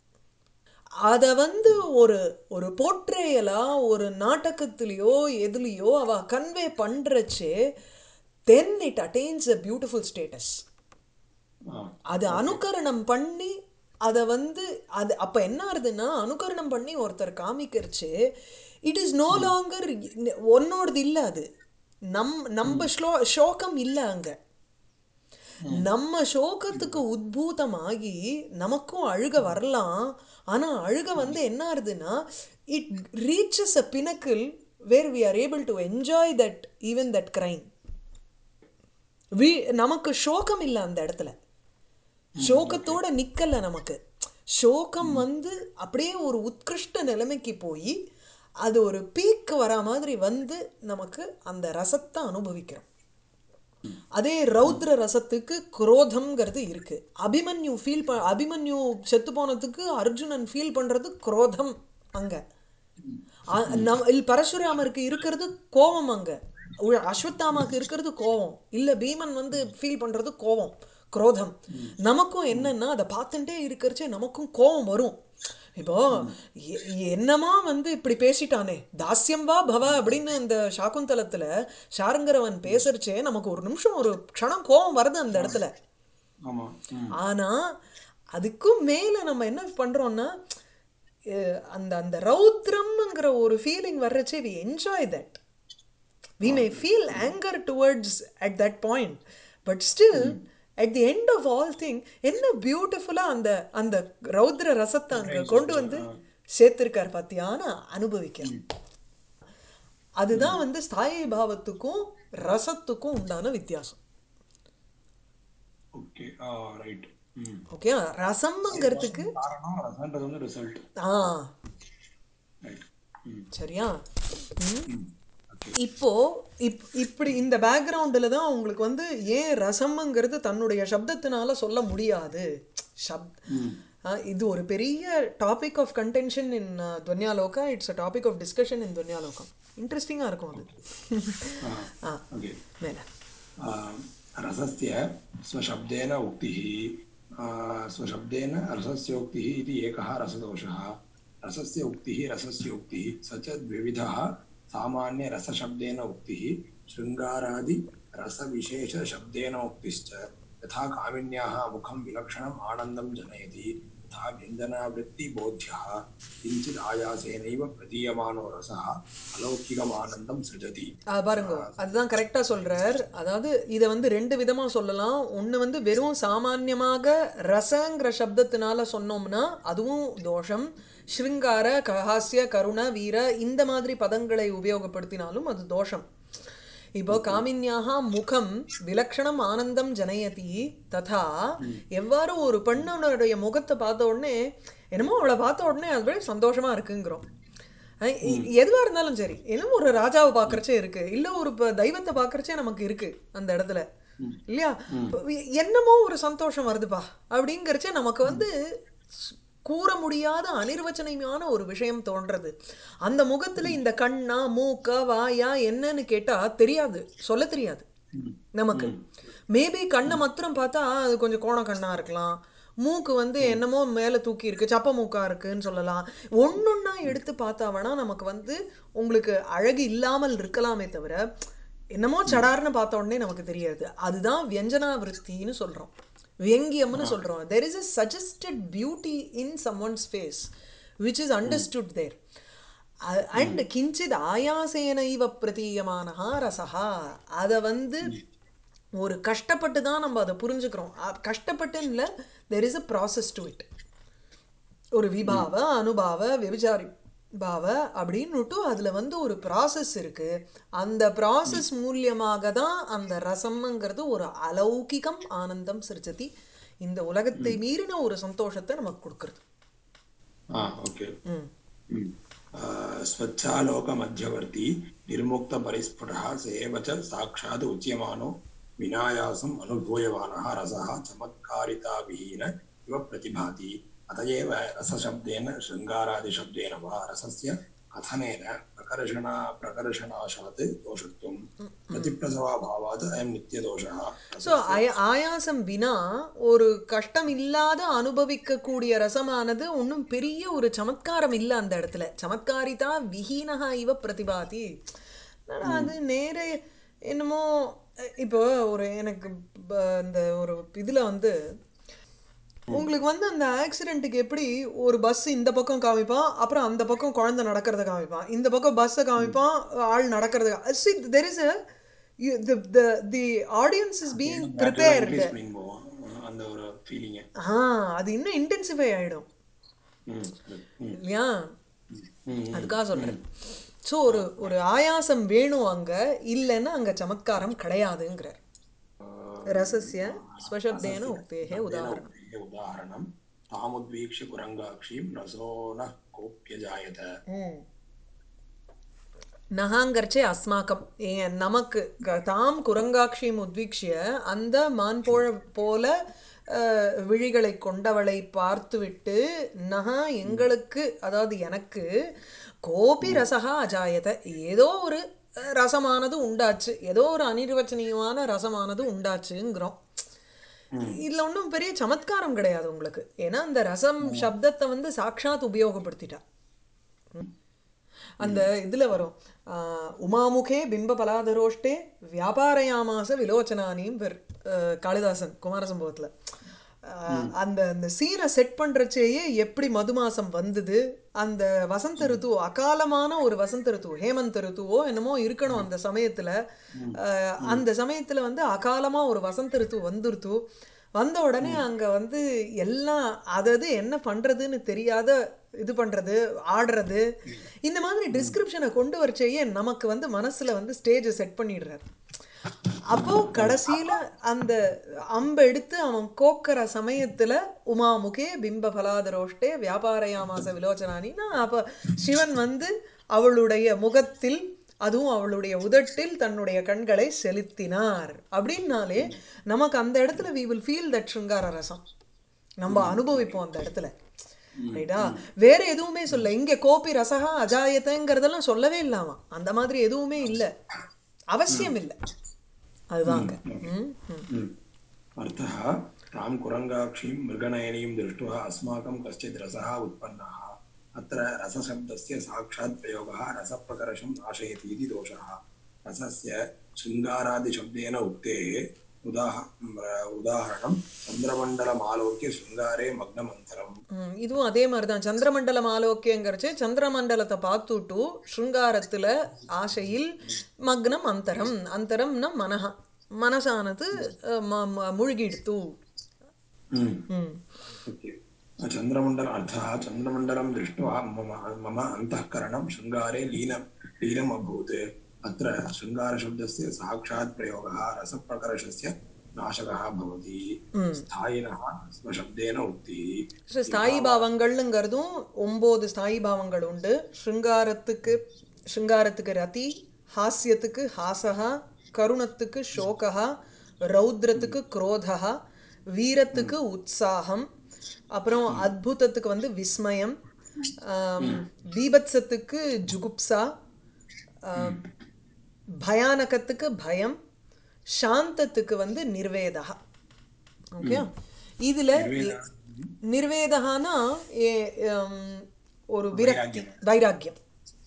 அதை வந்து ஒரு ஒரு போர்ட்ரேயலா ஒரு நாடகத்திலேயோ எதுலேயோ அவ கன்வே பண்றச்சே then it attains a beautiful status ஆ அது அனுகரணம் பண்ணி அதை வந்து அது அப்போ என்ன ஆகுதுன்னா அனுகரணம் பண்ணி ஒருத்தர் காமிக்கிறச்சு இட் இஸ் நோ லாங்கர் ஒன்னோடது இல்லை அது நம் நம்ம ஸ்லோ சோகம் இல்லை அங்கே நம்ம சோகத்துக்கு உத்பூதமாகி நமக்கும் அழுக வரலாம் ஆனா அழுக வந்து என்ன ஆகுதுன்னா it reaches a pinnacle where we are able to enjoy that even that crime we நமக்கு சோகம் இல்லை அந்த இடத்துல சோகத்தோட நிக்கல நமக்கு சோகம் வந்து அப்படியே ஒரு உத்கிருஷ்ட நிலைமைக்கு போய் அது ஒரு பீக் வர மாதிரி வந்து நமக்கு அந்த ரசத்தை அனுபவிக்கிறோம் அதே ரௌத்ர ரசத்துக்கு குரோதம்ங்கிறது இருக்கு அபிமன்யு ஃபீல் ப அபிமன்யு செத்து போனதுக்கு அர்ஜுனன் ஃபீல் பண்றது குரோதம் அங்க அ- நம் இல் பரசுராமருக்கு இருக்கிறது கோவம் அங்க உ- அஸ்வத்தாமாக்கு இருக்கிறது கோவம் இல்ல பீமன் வந்து ஃபீல் பண்றது கோவம் குரோதம் நமக்கும் என்னன்னா அதை பார்த்துட்டே இருக்கிறச்சே நமக்கும் கோவம் வரும் இப்போ எ- என்னமா வந்து இப்படி பேசிட்டானே தாஸ்யம் வா பவ அப்படின்னு இந்த சாகுந்தலத்துல ஷாருங்கரவன் பேசுறச்சே நமக்கு ஒரு நிமிஷம் ஒரு க்ஷணம் கோவம் வருது அந்த இடத்துல ஆமா ம் ஆனா அதுக்கும் மேல நம்ம என்ன பண்றோம்னா அஹ் அந்த அந்த ரௌத்ரம்ங்கிற ஒரு ஃபீலிங் வர்றச்சே we enjoy that we may feel anger towards at that point but still at the end of all thing என்ன பியூட்டிஃபுல்லா அந்த அந்த ரௌத்ர ரசத்தை அங்க கொண்டு வந்து சேர்த்திருக்கார் பாத்தியான்னு அனுபவிக்கிறேன் அதுதான் வந்து ஸ்தாயி பாவத்துக்கும் ரசத்துக்கும் உண்டான வித்தியாசம் okay ah right hmm okay ரசம்ங்கிறதுக்கு காரணம் ரசன்றது வந்து ரிசல்ட் ஆ ரைட் ம் சரியா ம் ம் இப்போ இப் இப்படி இந்த பேக்ரவுண்டில் தான் உங்களுக்கு வந்து ஏன் ரசம்ங்கிறது தன்னுடைய சப்தத்தினால சொல்ல முடியாது சப் ஆ, இது ஒரு பெரிய topic of contention in Dhvanyaloka it's a topic of discussion in Dhvanyalokam இன்ட்ரெஸ்டிங்காக இருக்கும் அது ஆ ओके மேலே आ, रसस्य स्वशब्देन उक्तिः आ, स्वशब्देन रसस्योक्तिः इति एकः रसदोषः रसस्य उक्तिः रसस्य उक्तिः स च द्विविधः सामान्यरसशब्देन उक्तिः शृङ्गारादिरसविशेषशब्देन उक्तिश्च यथा कामिन्याः मुखं विलक्षणम् आनन्दं जनयति तथा व्यञ्जनावृत्तिबोध्यः किञ्चित् आयासेनैव प्रतीयमानो रसः अलौकिकम् आनन्दं सृजति ஆ, பாருங்க அதுதான் கரெக்டாக சொல்றார் அதாவது இதை வந்து ரெண்டு விதமாக சொல்லலாம் ஒன்று வந்து வெறும் சாமான்யமாக ரசங்கிற சப்தத்தினால சொன்னோம்னா அதுவும் தோஷம் ஸ்ருங்கார கஹாஸ்ய கருண வீர இந்த மாதிரி பதங்களை உபயோகப்படுத்தினாலும் அது தோஷம் இப்போ காமின்யாக முகம் விலக்ஷணம் ஆனந்தம் ஜனயதி ததா எவ்வாறு ஒரு பெண்ணனுடைய முகத்தை பார்த்த உடனே என்னமோ அவளை பார்த்த உடனே அது அப்படியே சந்தோஷமா இருக்குங்கிறோம் அஹ் இ- எதுவா இருந்தாலும் சரி என்ன ஒரு ராஜாவை பார்க்கறச்சே இருக்கு இல்ல ஒரு ப- தெய்வத்தை பார்க்கறச்சே நமக்கு இருக்கு அந்த இடத்துல இல்லையா எ- என்னமோ ஒரு சந்தோஷம் வருதுப்பா அப்படிங்கறச்சே நமக்கு வந்து ஸ்- கூற முடியாத அனிர்வச்சனீயமான ஒரு விஷயம் தோன்றது அந்த முகத்துல இந்த கண்ணா மூக்கா வாயா என்னன்னு கேட்டா தெரியாது சொல்ல தெரியாது நமக்கு மேபி கண்ணை மாத்திரம் பார்த்தா அது கொஞ்சம் கோண கண்ணா இருக்கலாம் மூக்கு வந்து என்னமோ மேலே தூக்கி இருக்கு சப்ப மூக்கா இருக்குன்னு சொல்லலாம் ஒன்னொன்னா எடுத்து பார்த்தா வேணா நமக்கு வந்து உங்களுக்கு அழகு இல்லாமல் இருக்கலாமே தவிர என்னமோ சடார்னு பார்த்த உடனே நமக்கு தெரியாது அதுதான் வியஞ்சனா விருத்தின்னு சொல்றோம் வியங்கியம்னு சொல்றோம் there is a suggested beauty in someone's face which is understood there and கிஞ்சித் ஆயாசேன இவ பிரதீயமானஹா ரசஹா அதை வந்து ஒரு கஷ்டப்பட்டு தான் நம்ம அதை புரிஞ்சுக்கிறோம் அ- கஷ்டப்பட்டுன்னு இல்லை there is a process to it ஒரு விபாவ அனுபாவ விபச்சாரி பாவ அப்படின்னுட்டு அதில் வந்து ஒரு ப்ராசஸ் இருக்கு அந்த ப்ராசஸ் மூலியமாக தான் அந்த ரசம்ங்கிறது ஒரு அலௌகிகம் ஆனந்தம் சிரிச்சதி இந்த உலகத்தை மீறின ஒரு சந்தோஷத்தை நமக்கு கொடுக்கறது हा ओके ம் हम्म। आ, स्वच्छालोकमध्यवर्ती निर्मुक्तपरिस्फुटः स एव च साक्षात् उच्यमानो विनायासम् अनुभूयमानः रसः चमत्कारिताविहीन इव प्रतिभाति अत एव रसशब्देन शृङ्गारादिशब्देन वा रसस्य कथनेन प्रकर्षणा प्रकर्षणाशात् दोषत्वं प्रतिप्रसवाभावात् अयं नित्यदोषः ஸோ ஆய ஆயாசம் வினா ஒரு கஷ்டம் இல்லாத அனுபவிக்கக்கூடிய ரசமானது ஒன்றும் பெரிய ஒரு சமத்காரம் இல்லை அந்த இடத்துல சமத்காரிதா விஹீனஹா இவ பிரதிபாதி என்னடா அது நேர என்னமோ அஹ், இப்போ ஒரு எனக்கு ப- இந்த ஒரு இதில் வந்து உங்களுக்கு வந்து அந்த ஆக்சிடென்ட்டுக்கு எப்படி ஒரு பஸ் இந்த பக்கம் காமிப்பான் அப்புறம் அந்த பக்கம் குழந்தை நடக்கிறத காமிப்பான் இந்த பக்கம் பஸ்ஸை காமிப்பான் ஆள் நடக்கிறத see there is a the the the audience is being prepared increase பண்ணி போவோம் அந்த ஒரு ஃபீலிங்கு ஆ அது இன்னும் இன்டென்சிஃபை ஆயிடும் ம் ம் இல்லையா ம் அதுக்காக சொல்றேன் ஸோ ஒரு ஒரு ஆயாசம் வேணும் அங்க இல்லைன்னா அங்க சமத்காரம் கிடையாதுங்கிறார் ரசஸ்ய ஸ்வசப்தேன உக்தேகே உதாரணம் उक्तेः उदाहरणं तामुद्वीक्ष्य कुरङ्गाक्षीं रसो नः कोऽप्यजायत ம் நகாங்கர்ச்சே அஸ்மாக்கம் ஏ நமக்கு க- தாம் குரங்காட்சியும் உத்வீக்ஷிய அந்த மான் போல போல அஹ், விழிகளை கொண்டவளை பார்த்துவிட்டு நகா எங்களுக்கு அதாவது எனக்கு கோபி ரசகா அஜாயத ஏதோ ஒரு அஹ், ரசமானது உண்டாச்சு ஏதோ ஒரு அனிர்வச்சனீயமான ரசமானது உண்டாச்சுங்கிறோம் இதுல ஒன்றும் பெரிய சமத்காரம் கிடையாது உங்களுக்கு ஏன்னா அந்த ரசம் சப்தத்தை வந்து சாட்சாத் உபயோகப்படுத்திட்டா அந்த இதுல வரும் ஆஹ், உமாமுகே பிம்ப பலாதரோஷ்டே வியாபாரயாமாச விலோச்சனானியும் பெர் ஆஹ், காளிதாசன் குமாரசம்பவத்துல ஆஹ், அந்த அந்த சீனை செட் பண்றச்சேயே எப்படி மதுமாசம் வந்தது அந்த வசந்த ரித்து அகாலமான ஒரு வசந்த ரித்து ஹேமந்த ரித்துவோ என்னமோ இருக்கணும் அந்த சமயத்துல ஆஹ், அந்த சமயத்துல வந்து அகாலமா ஒரு வசந்த ரித்து வந்துருத்து வந்த உடனே அங்க வந்து எல்லாம் அதது என்ன பண்றதுன்னு தெரியாத இது பண்றது ஆடுறது இந்த மாதிரி டிஸ்கிரிப்ஷனை கொண்டு வரச்சேயே நமக்கு வந்து மனசுல வந்து ஸ்டேஜை செட் பண்ணிடுறாரு அப்போ கடைசியில அந்த அம்பை எடுத்து அவன் கோக்கிற சமயத்துல உமாமுகே பிம்ப பலாதரோஷ்டே வியாபாரயாமாச விலோச்சனானின்னா அப்ப சிவன் வந்து அவளுடைய முகத்தில் அதுவும் அவளுடைய உதட்டில் தன்னுடைய கண்களை செலுத்தினார் அப்படின்னாலே நமக்கு அந்த இடத்துல we will feel that shringara rasam நம்ம அனுபவிப்போம் அந்த இடத்துல ரைட்டா வேற எதுவுமே சொல்ல இங்க கோபி ரசகா அஜாயத்தைங்கிறதெல்லாம் சொல்லவே இல்லாம அந்த மாதிரி எதுவுமே இல்லை அவசியம் இல்லை அதுதாங்க ம் ம் अर्थः तां कुरङ्गाक्षीं मृगनयनीं दृष्ट्वा अस्माकं कश्चित् रसः उत्पन्नः अत्र रसशब्दस्य साक्षात् प्रयोगः रसप्रकर्षं नाशयति इति दोषः रसस्य शृङ्गारादिशब्देन उक्तेः उदाह उदाहरणं चन्द्रमण्डलमालोक्य शृङ्गारे मग्नमन्तरम् ம், இதுவும் அதே மாதிரி தான் சந்திரமண்டலம் ஆலோக்கியங்கிறச்சு சந்திரமண்டலத்தை பார்த்துட்டு ஸ்ருங்காரத்தில் ஆசையில் மக்னம் அந்தரம் அந்தரம்னா மனஹா மனசானது அஹ், ம- ம- மூழ்கிடுத்து ம் ओके चन्द्रमण्डल अर्थः चन्द्रमण्डलं दृष्ट्वा मम मम अन्तःकरणं शृङ्गारे लीनं लीनम् अभूत् अत्र शृङ्गारशब्दस्य साक्षात् प्रयोगः रसप्रकर्षस्य नाशकः भवति स्थायिनः स्वशब्देन उक्तिः ஸோ ஸ்தாயி பாவங்கள்ங்கிறதும் ஒம்பது ஸ்தாயி பாவங்கள் உண்டு ஸ்ருங்காரத்துக்கு ஸ்ருங்காரத்துக்கு ரதி ஹாஸ்யத்துக்கு ஹாசகா கருணத்துக்கு சோகா ரௌத்ரத்துக்கு குரோதா வீரத்துக்கு உற்சாகம் அப்புறம் அத்புதத்துக்கு வந்து விஸ்மயம் ஆம், பீபத்சத்துக்கு ஜுகுப்சா ஆம், பயானகத்துக்கு பயம் சாந்தத்துக்கு வந்து நிர்வேதா ஓகே இதுல நிர்வேதகானா ஏ- ஹம், ஒரு விரக்தி வைராக்கியம்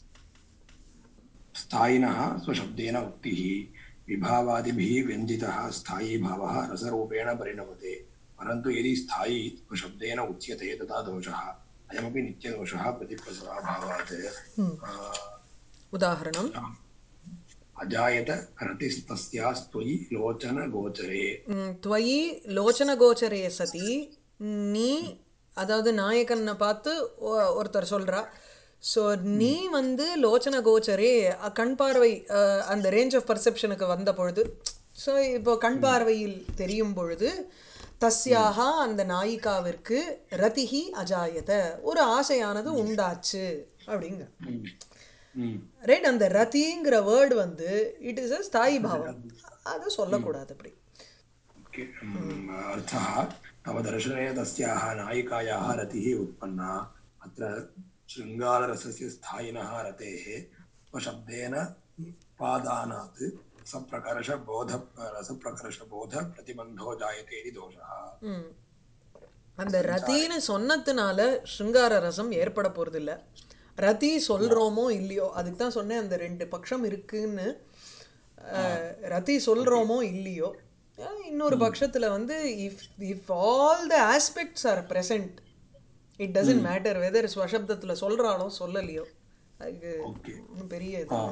स्थायिनः स्वशब्देन उक्तिः विभावादिभिः व्यञ्जितः स्थायी भावः रसरूपेण परिणमते परन्तु यदि स्थायी स्वशब्देन उच्यते तदा दोषः अयमपि नित्यदोषः प्रतिप्रसवाभावात् உதாரணம் अजायत रतिस्तस्यास्त्वयि लोचनगोचरे ம், துவயி லோச்சன கோச்சரே சதி நீ அதாவது நாயகனை பார்த்து ஒ- ஒருத்தர் சொல்றா ஸோ நீ வந்து லோச்சன கோச்சரே அ, கண் பார்வை அ, அந்த ரேஞ்ச் ஆஃப் பர்செப்ஷனுக்கு வந்த பொழுது ஸோ இப்போ கண் பார்வையில் தெரியும் பொழுது தஸ்யாக அந்த நாயிகாவிற்கு ரதிஹி அஜாயத ஒரு ஆசையானது உண்டாச்சு அப்படிங்க ரைட் அந்த ரதிங்கிற வேர்டு வந்து it is a sthayi bhavam அதை சொல்லக்கூடாது அப்படி ओके, अम्, अर्थः तव दर्शने तस्याः नायिकायाः रतिः उत्पन्ना अत्र शृङ्गाररसस्य स्थायिनः रतेः स्वशब्देन पादानात् रसप्रकर्षबोध रसप्रकर्षबोधप्रतिबन्धो जायते इति दोषः ம். அந்த ரத்தின்னு சொன்னதுனால ஸ்ருங்கார ரசம் ஏற்பட போறதில்ல ரதி சொல்றோமோ இல்லையோ அதுக்கு தான் சொன்னேன் அந்த ரெண்டு பட்சம் இருக்குன்னு அஹ், ரதி சொல்றோமோ இல்லையோ அஹ், இன்னொரு பட்சத்துல வந்து if if all the aspects are present it doesn't matter whether ஸ்வசப்தத்துல சொல்றாளோ சொல்லலையோ அதுக்கு ओके ஒண்ணும் பெரிய இது இல்ல.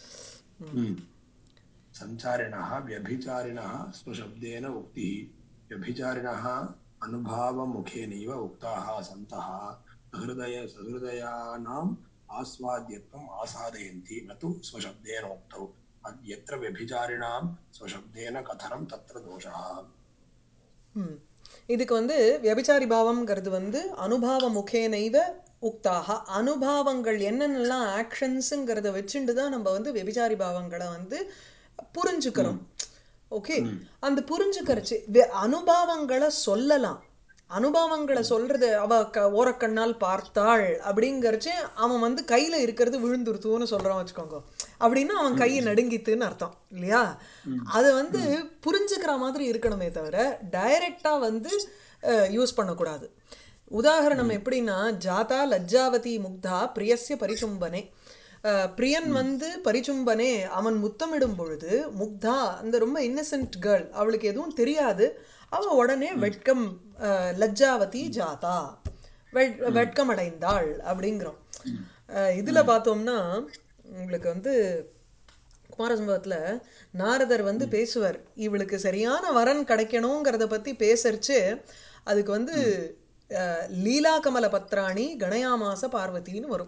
सञ्चारिणः व्यभिचारिणः स्वशब्देन उक्तिः व्यभिचारिणः अनुभावमुखेनैव उक्ताः सन्तः सहृदय सहृदयानाम् आस्वाद्यत्वम् आसादयन्ति न तु स्वशब्देन उक्तौ यत्र व्यभिचारिणां स्वशब्देन कथनं तत्र दोषः ம். இதுக்கு வந்து வியபிச்சாரி பாவம்ங்கிறது வந்து அனுபாவ முகேனைவ உக்தாக அனுபாவங்கள் என்னென்னலாம் ஆக்ஷன்ஸுங்கிறத வச்சுட்டு தான் நம்ம வந்து வியபிச்சாரி பாவங்களை வந்து புரிஞ்சுக்கிறோம் ஓகே அந்த புரிஞ்சுக்கிறச்சு வே- அனுபவங்களை சொல்லலாம் அனுபவங்களை சொல்றது அவ க ஓரக்கண்ணால் பார்த்தாள் அப்படிங்கறச்சு அவன் வந்து கையில இருக்கிறது விழுந்துருத்துன்னு சொல்றான் வச்சுக்கோங்க அப்படின்னா அவன் கையை நடுங்கித்துன்னு அர்த்தம் இல்லையா அது வந்து புரிஞ்சுக்கிற மாதிரி இருக்கணுமே தவிர டைரக்டா வந்து யூஸ் பண்ணக்கூடாது உதாரணம் எப்படின்னா ஜாதா லஜ்ஜாவதி முக்தா பிரியஸ்ய பரிசும்பனே அஹ், பிரியன் வந்து பரிச்சும்பனே அவன் முத்தமிடும் பொழுது முக்தா அந்த ரொம்ப இன்னசென்ட் கேர்ள் அவளுக்கு எதுவும் தெரியாது அவ உடனே வெட்கம் அஹ், லஜ்ஜாவதி ஜாதா வெட் வெட்கம் அடைந்தாள் அப்படிங்கிறோம் அஹ், இதுல பார்த்தோம்னா உங்களுக்கு வந்து குமாரசம்பவத்துல நாரதர் வந்து பேசுவார் இவளுக்கு சரியான வரன் கிடைக்கணுங்கிறத பத்தி பேசறச்சு அதுக்கு வந்து அஹ், லீலா கமல பத்ராணி கணயாமாச பார்வதின்னு வரும்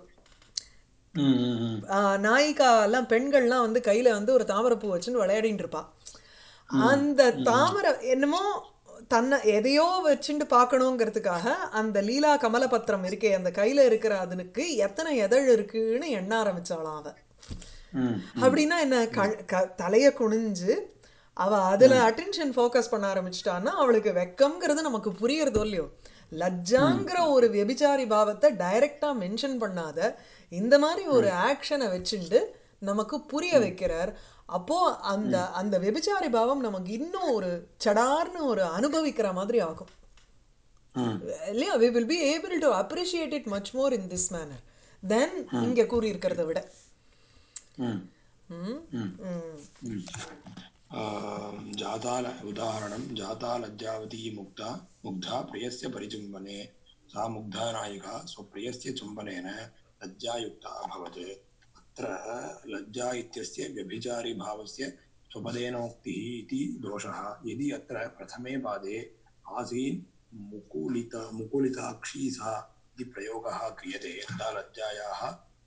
ஆஹ் நாயிகா எல்லாம் பெண்கள்லாம் வந்து கையில வந்து ஒரு தாமரைப்பூ வச்சுன்னு விளையாடிட்டு இருப்பா அந்த தாமரை என்னமோ தன்னை எதையோ வச்சுட்டு பார்க்கணுங்கிறதுக்காக அந்த லீலா கமலபத்திரம் இருக்கே அந்த கையில இருக்கிற அதுனுக்கு எத்தனை எதழ் இருக்குன்னு எண்ண ஆரம்பிச்சாளாம் அவ ம் அப்படின்னா என்ன க- க- தலைய குனிஞ்சு அவ அதுல அட்டென்ஷன் ஃபோக்கஸ் பண்ண ஆரம்பிச்சிட்டான்னா அவளுக்கு வெக்கம்ங்கிறது நமக்கு புரியறதோ இல்லையோ லஜ்ஜாங்கிற ஒரு வெபிச்சாரி பாவத்தை டைரக்டா மென்ஷன் பண்ணாத இந்த மாதிரி ஒரு ஆக்ஷனை வச்சுண்டு நமக்கு புரிய வைக்கிறார் அப்போ அந்த அந்த வெபிச்சாரி பாவம் நமக்கு இன்னும் ஒரு சடார்னு ஒரு அனுபவிக்கிற மாதிரி ஆகும் ம் இல்லையா we will be able to appreciate it much more in this manner than இங்க கூறியிருக்கிறத விட ம் ம் ம் ம் ம். ஆம், जाताल उदाहरणं जाता लज्जावती मुग्धा मुग्धा प्रियस्य परिचुम्बने सा मुग्धा नायिका स्वप्रियस्य चुम्बनेन लज्जायुक्ता अभवत् अत्र लज्जा इत्यस्य व्यभिचारिभावस्य स्वपदेनोक्तिः इति दोषः यदि अत्र प्रथमे पादे आसीन् मुकुलित मुकुलिताक्षी सा इति प्रयोगः क्रियते तदा लज्जायाः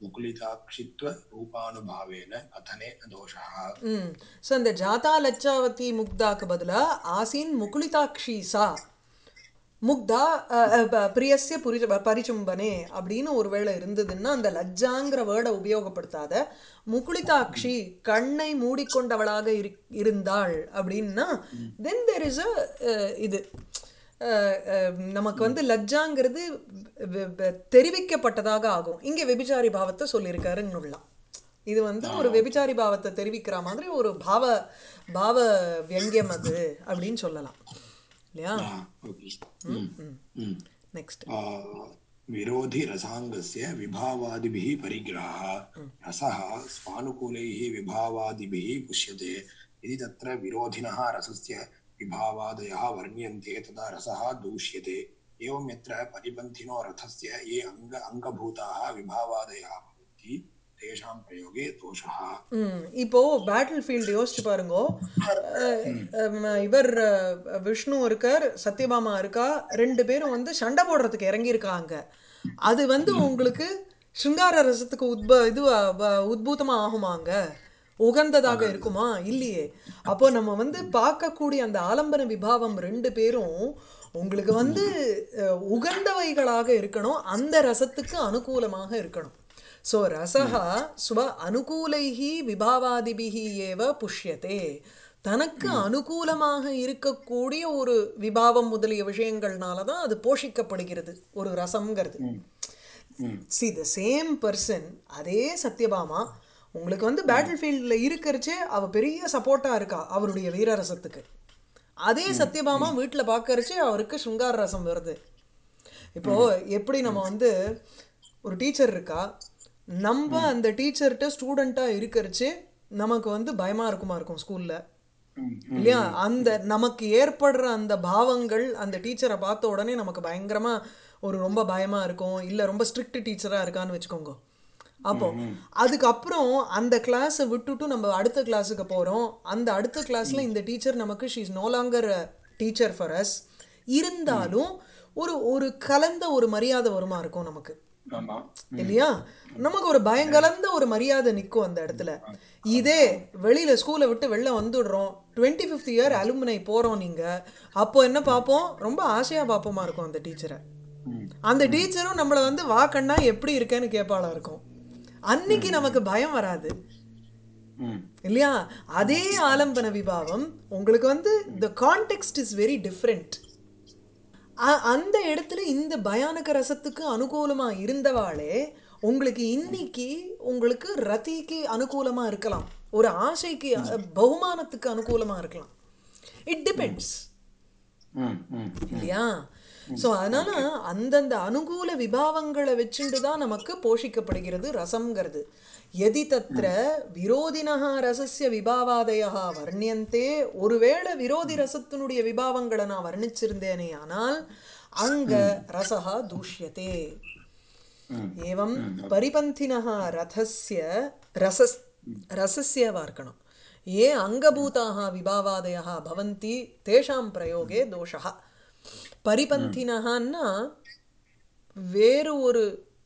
मुकुलिताक्षित्वरूपानुभावेन कथने न दोषः ம் ஸோ இந்த ஜாதா லச்சாவதி முக்தாக்கு பதிலா ஆசீன் முகுளிதாக்ஷி சா முக்தா அஹ், அஹ், ப- பிரியஸ்ய புரி பரிச்சும்பனே அப்படின்னு ஒருவேளை இருந்ததுன்னா அந்த லஜ்ஜாங்கிற வேர்டை உபயோகப்படுத்தாத முகுளிதாக்ஷி கண்ணை மூடிக்கொண்டவளாக இரு இருந்தாள் அப்படின்னா தென் தெர் இஸ் அ இது அஹ், அஹ், நமக்கு வந்து லஜ்ஜாங்கிறது வெ- வெ- தெரிவிக்கப்பட்டதாக ஆகும் இங்கே வெபிச்சாரி பாவத்தை சொல்லியிருக்காருன்னுலாம் இது வந்து ஒரு வெபிச்சாரி பாவத்தை தெரிவிக்கிற மாதிரி ஒரு பாவ பாவ வியங்கியம் அது அப்படின்னு சொல்லலாம் இல்லையா Ah, okay. Mm. Mm. Next आ, विरोधिरसाङ्गस्य विभावादिभिः परिग्रहः रसः स्वानुकूलैः विभावादिभिः पुष्यते यदि तत्र विरोधिनः रसस्य विभावादयः वर्ण्यन्ते तदा रसः दूष्यते एवं यत्र परिपन्थिनो रथस्य ये अङ्ग अङ्गभूताः विभावादयः भवन्ति तेषां प्रयोगे दोषः ம் இப்போ பேட்டில் ஃபீல்டு யோசிச்சு பாருங்கோ அஹ், அஹ், இவர் அஹ், விஷ்ணு இருக்கார் சத்யபாமா இருக்கா ரெண்டு பேரும் வந்து சண்டை போடுறதுக்கு இறங்கியிருக்காங்க அது வந்து உங்களுக்கு சிங்கார ரசத்துக்கு உத்ப இது அஹ், வ- உத்பூதமா ஆகுமாங்க உகந்ததாக இருக்குமா இல்லையே அப்போ நம்ம வந்து பார்க்கக்கூடிய அந்த ஆலம்பன விபாவம் ரெண்டு பேரும் உங்களுக்கு வந்து அஹ், உகந்தவைகளாக இருக்கணும் அந்த ரசத்துக்கு அனுகூலமாக இருக்கணும் ஸோ ரசः ஸ்வ அனுகூலைஹி விபாவாதிபிஹி ஏவ புஷ்யதே தனக்கு அனுகூலமாக இருக்கக்கூடிய ஒரு விபாவம் முதலிய விஷயங்கள்னால தான் அது போஷிக்கப்படுகிறது ஒரு ரசம்ங்கிறது சி த சேம் பர்சன் அதே சத்யபாமா உங்களுக்கு வந்து பேட்டில் ஃபீல்டில் இருக்கிறச்சே அவ பெரிய சப்போர்ட்டாக இருக்கா அவருடைய வீரரசத்துக்கு அதே சத்யபாமா வீட்டில் பார்க்கறச்சே அவருக்கு சுங்கார ரசம் வருது இப்போ எப்படி நம்ம வந்து ஒரு டீச்சர் இருக்கா நம்ம அந்த டீச்சர்கிட்ட ஸ்டூடெண்ட்டாக இருக்கிறச்சு நமக்கு வந்து பயமா இருக்குமா இருக்கும் ஸ்கூல்ல இல்லையா அந்த நமக்கு ஏற்படுற அந்த பாவங்கள் அந்த டீச்சரை பார்த்த உடனே நமக்கு பயங்கரமா ஒரு ரொம்ப பயமா இருக்கும் இல்ல ரொம்ப ஸ்ட்ரிக்ட் டீச்சரா இருக்கான்னு வச்சுக்கோங்க அப்போ அதுக்கப்புறம் அந்த கிளாஸை விட்டுட்டு நம்ம அடுத்த கிளாஸுக்கு போறோம் அந்த அடுத்த கிளாஸ்ல இந்த டீச்சர் நமக்கு she is no longer teacher for us இருந்தாலும் ஒரு ஒரு கலந்த ஒரு மரியாதை வருமா இருக்கும் நமக்கு ஆமா இல்லையா நமக்கு ஒரு பயங்கலந்த ஒரு மரியாதை நிற்கும் அந்த இடத்துல இதே வெளியில ஸ்கூலை விட்டு வெளில வந்துடுறோம் டுவெண்ட்டி ஃபிஃப்த் இயர் அலுமினை போறோம் நீங்க அப்போ என்ன பார்ப்போம் ரொம்ப ஆசையா பார்ப்போமா இருக்கும் அந்த டீச்சரை அந்த டீச்சரும் நம்மளை வந்து வா கண்ணா எப்படி இருக்கேன்னு கேட்பாளா இருக்கும் அன்னைக்கு நமக்கு பயம் வராது ம் இல்லையா அதே ஆலம்பன விபாவம் உங்களுக்கு வந்து the context is very different அந்த இடத்துல இந்த பயானக ரசத்துக்கு அனுகூலமா இருந்தவாளே உங்களுக்கு இன்னைக்கு உங்களுக்கு ரதிக்கு அனுகூலமா இருக்கலாம் ஒரு ஆசைக்கு அஹ், பகுமானத்துக்கு அனுகூலமா இருக்கலாம் இட் டிபெண்ட்ஸ் ம் ம் இல்லையா ஸோ அதனால அந்தந்த அனுகூல விபாவங்களை வச்சுட்டு தான் நமக்கு போஷிக்கப்படுகிறது ரசம்ங்கிறது எதி தத்திர விரோதினஹ ரசஸ்ய விபாவாதயா வர்ணியந்தே ஒருவேளை விரோதி ரசத்தினுடைய விபாவங்களை நான் வர்ணிச்சிருந்தேனே ஆனால் அங்க ரசஹா தூஷ்யதே ஏவம் பரிபந்தினः ரதஸ்ய ரசஸ் ரசஸ்யவா இருக்கணும் ஏ அங்கபூதாக விபாவாதயः பவந்தி தேஷாம் பிரயோகே தோஷः பரிபந்தினஹன்னா வேறு ஒரு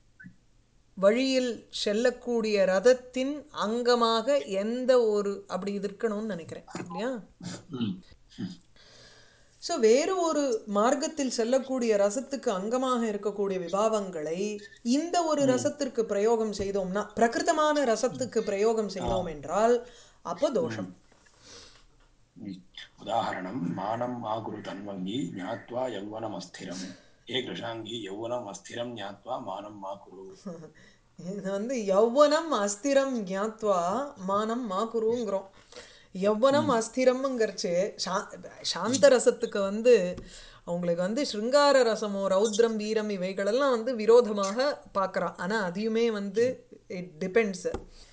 வழியில் செல்லக்கூடிய ரதத்தின் அங்கமாக எந்த ஒரு அப்படி இது இருக்கணும்னு நினைக்கிறேன் இல்லையா ம் ஸோ வேறு ஒரு மார்க்கத்தில் செல்லக்கூடிய ரசத்துக்கு அங்கமாக இருக்கக்கூடிய விபாவங்களை இந்த ஒரு ரசத்திற்கு பிரயோகம் செய்தோம்னா பிரகிருதமான ரசத்துக்கு பிரயோகம் செய்தோம் என்றால் அப்போ தோஷம் ம். உதாहरणं मानं मा कुरु तन्वङ्गी ज्ञात्वा यौवनम् अस्थिरम् ये कृशाङ्गी यौवनम् अस्थिरं ज्ञात्वा मानं मा कुरु இது வந்து யௌவனம் அஸ்திரம் ஞாத்வா மானம் மா குருங்கிறோம் யௌவனம் அஸ்திரம்ங்கிறச்சு சா சாந்த ரசத்துக்கு வந்து அவங்களுக்கு வந்து ஸ்ருங்கார ரசமோ ரௌத்ரம் வீரம் இவைகளெல்லாம் வந்து விரோதமாக பார்க்குறான் ஆனால் அதையுமே வந்து இட் டிபெண்ட்ஸ்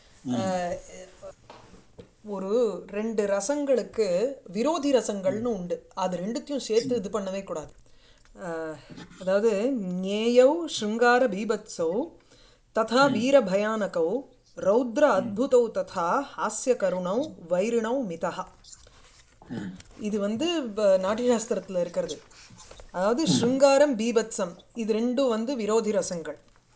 ஒரு ரெண்டு ரசங்களுக்கு விரோதி ரசங்கள்னு உண்டு அது ரெண்டுத்தையும் சேர்த்து இது பண்ணவே கூடாது அஹ், அதாவது ஞேயௌ ஸ்ருங்கார பீபத்சௌ ததா வீர பயானகௌ ரௌத்ர அத்புதௌ ததா ஹாஸ்ய கருணௌ வைரிணௌ மிதா இது வந்து ப- நாட்டியசாஸ்திரத்தில் இருக்கிறது அதாவது ஸ்ருங்காரம் பீபத்சம் இது ரெண்டும் வந்து விரோதி ரசங்கள்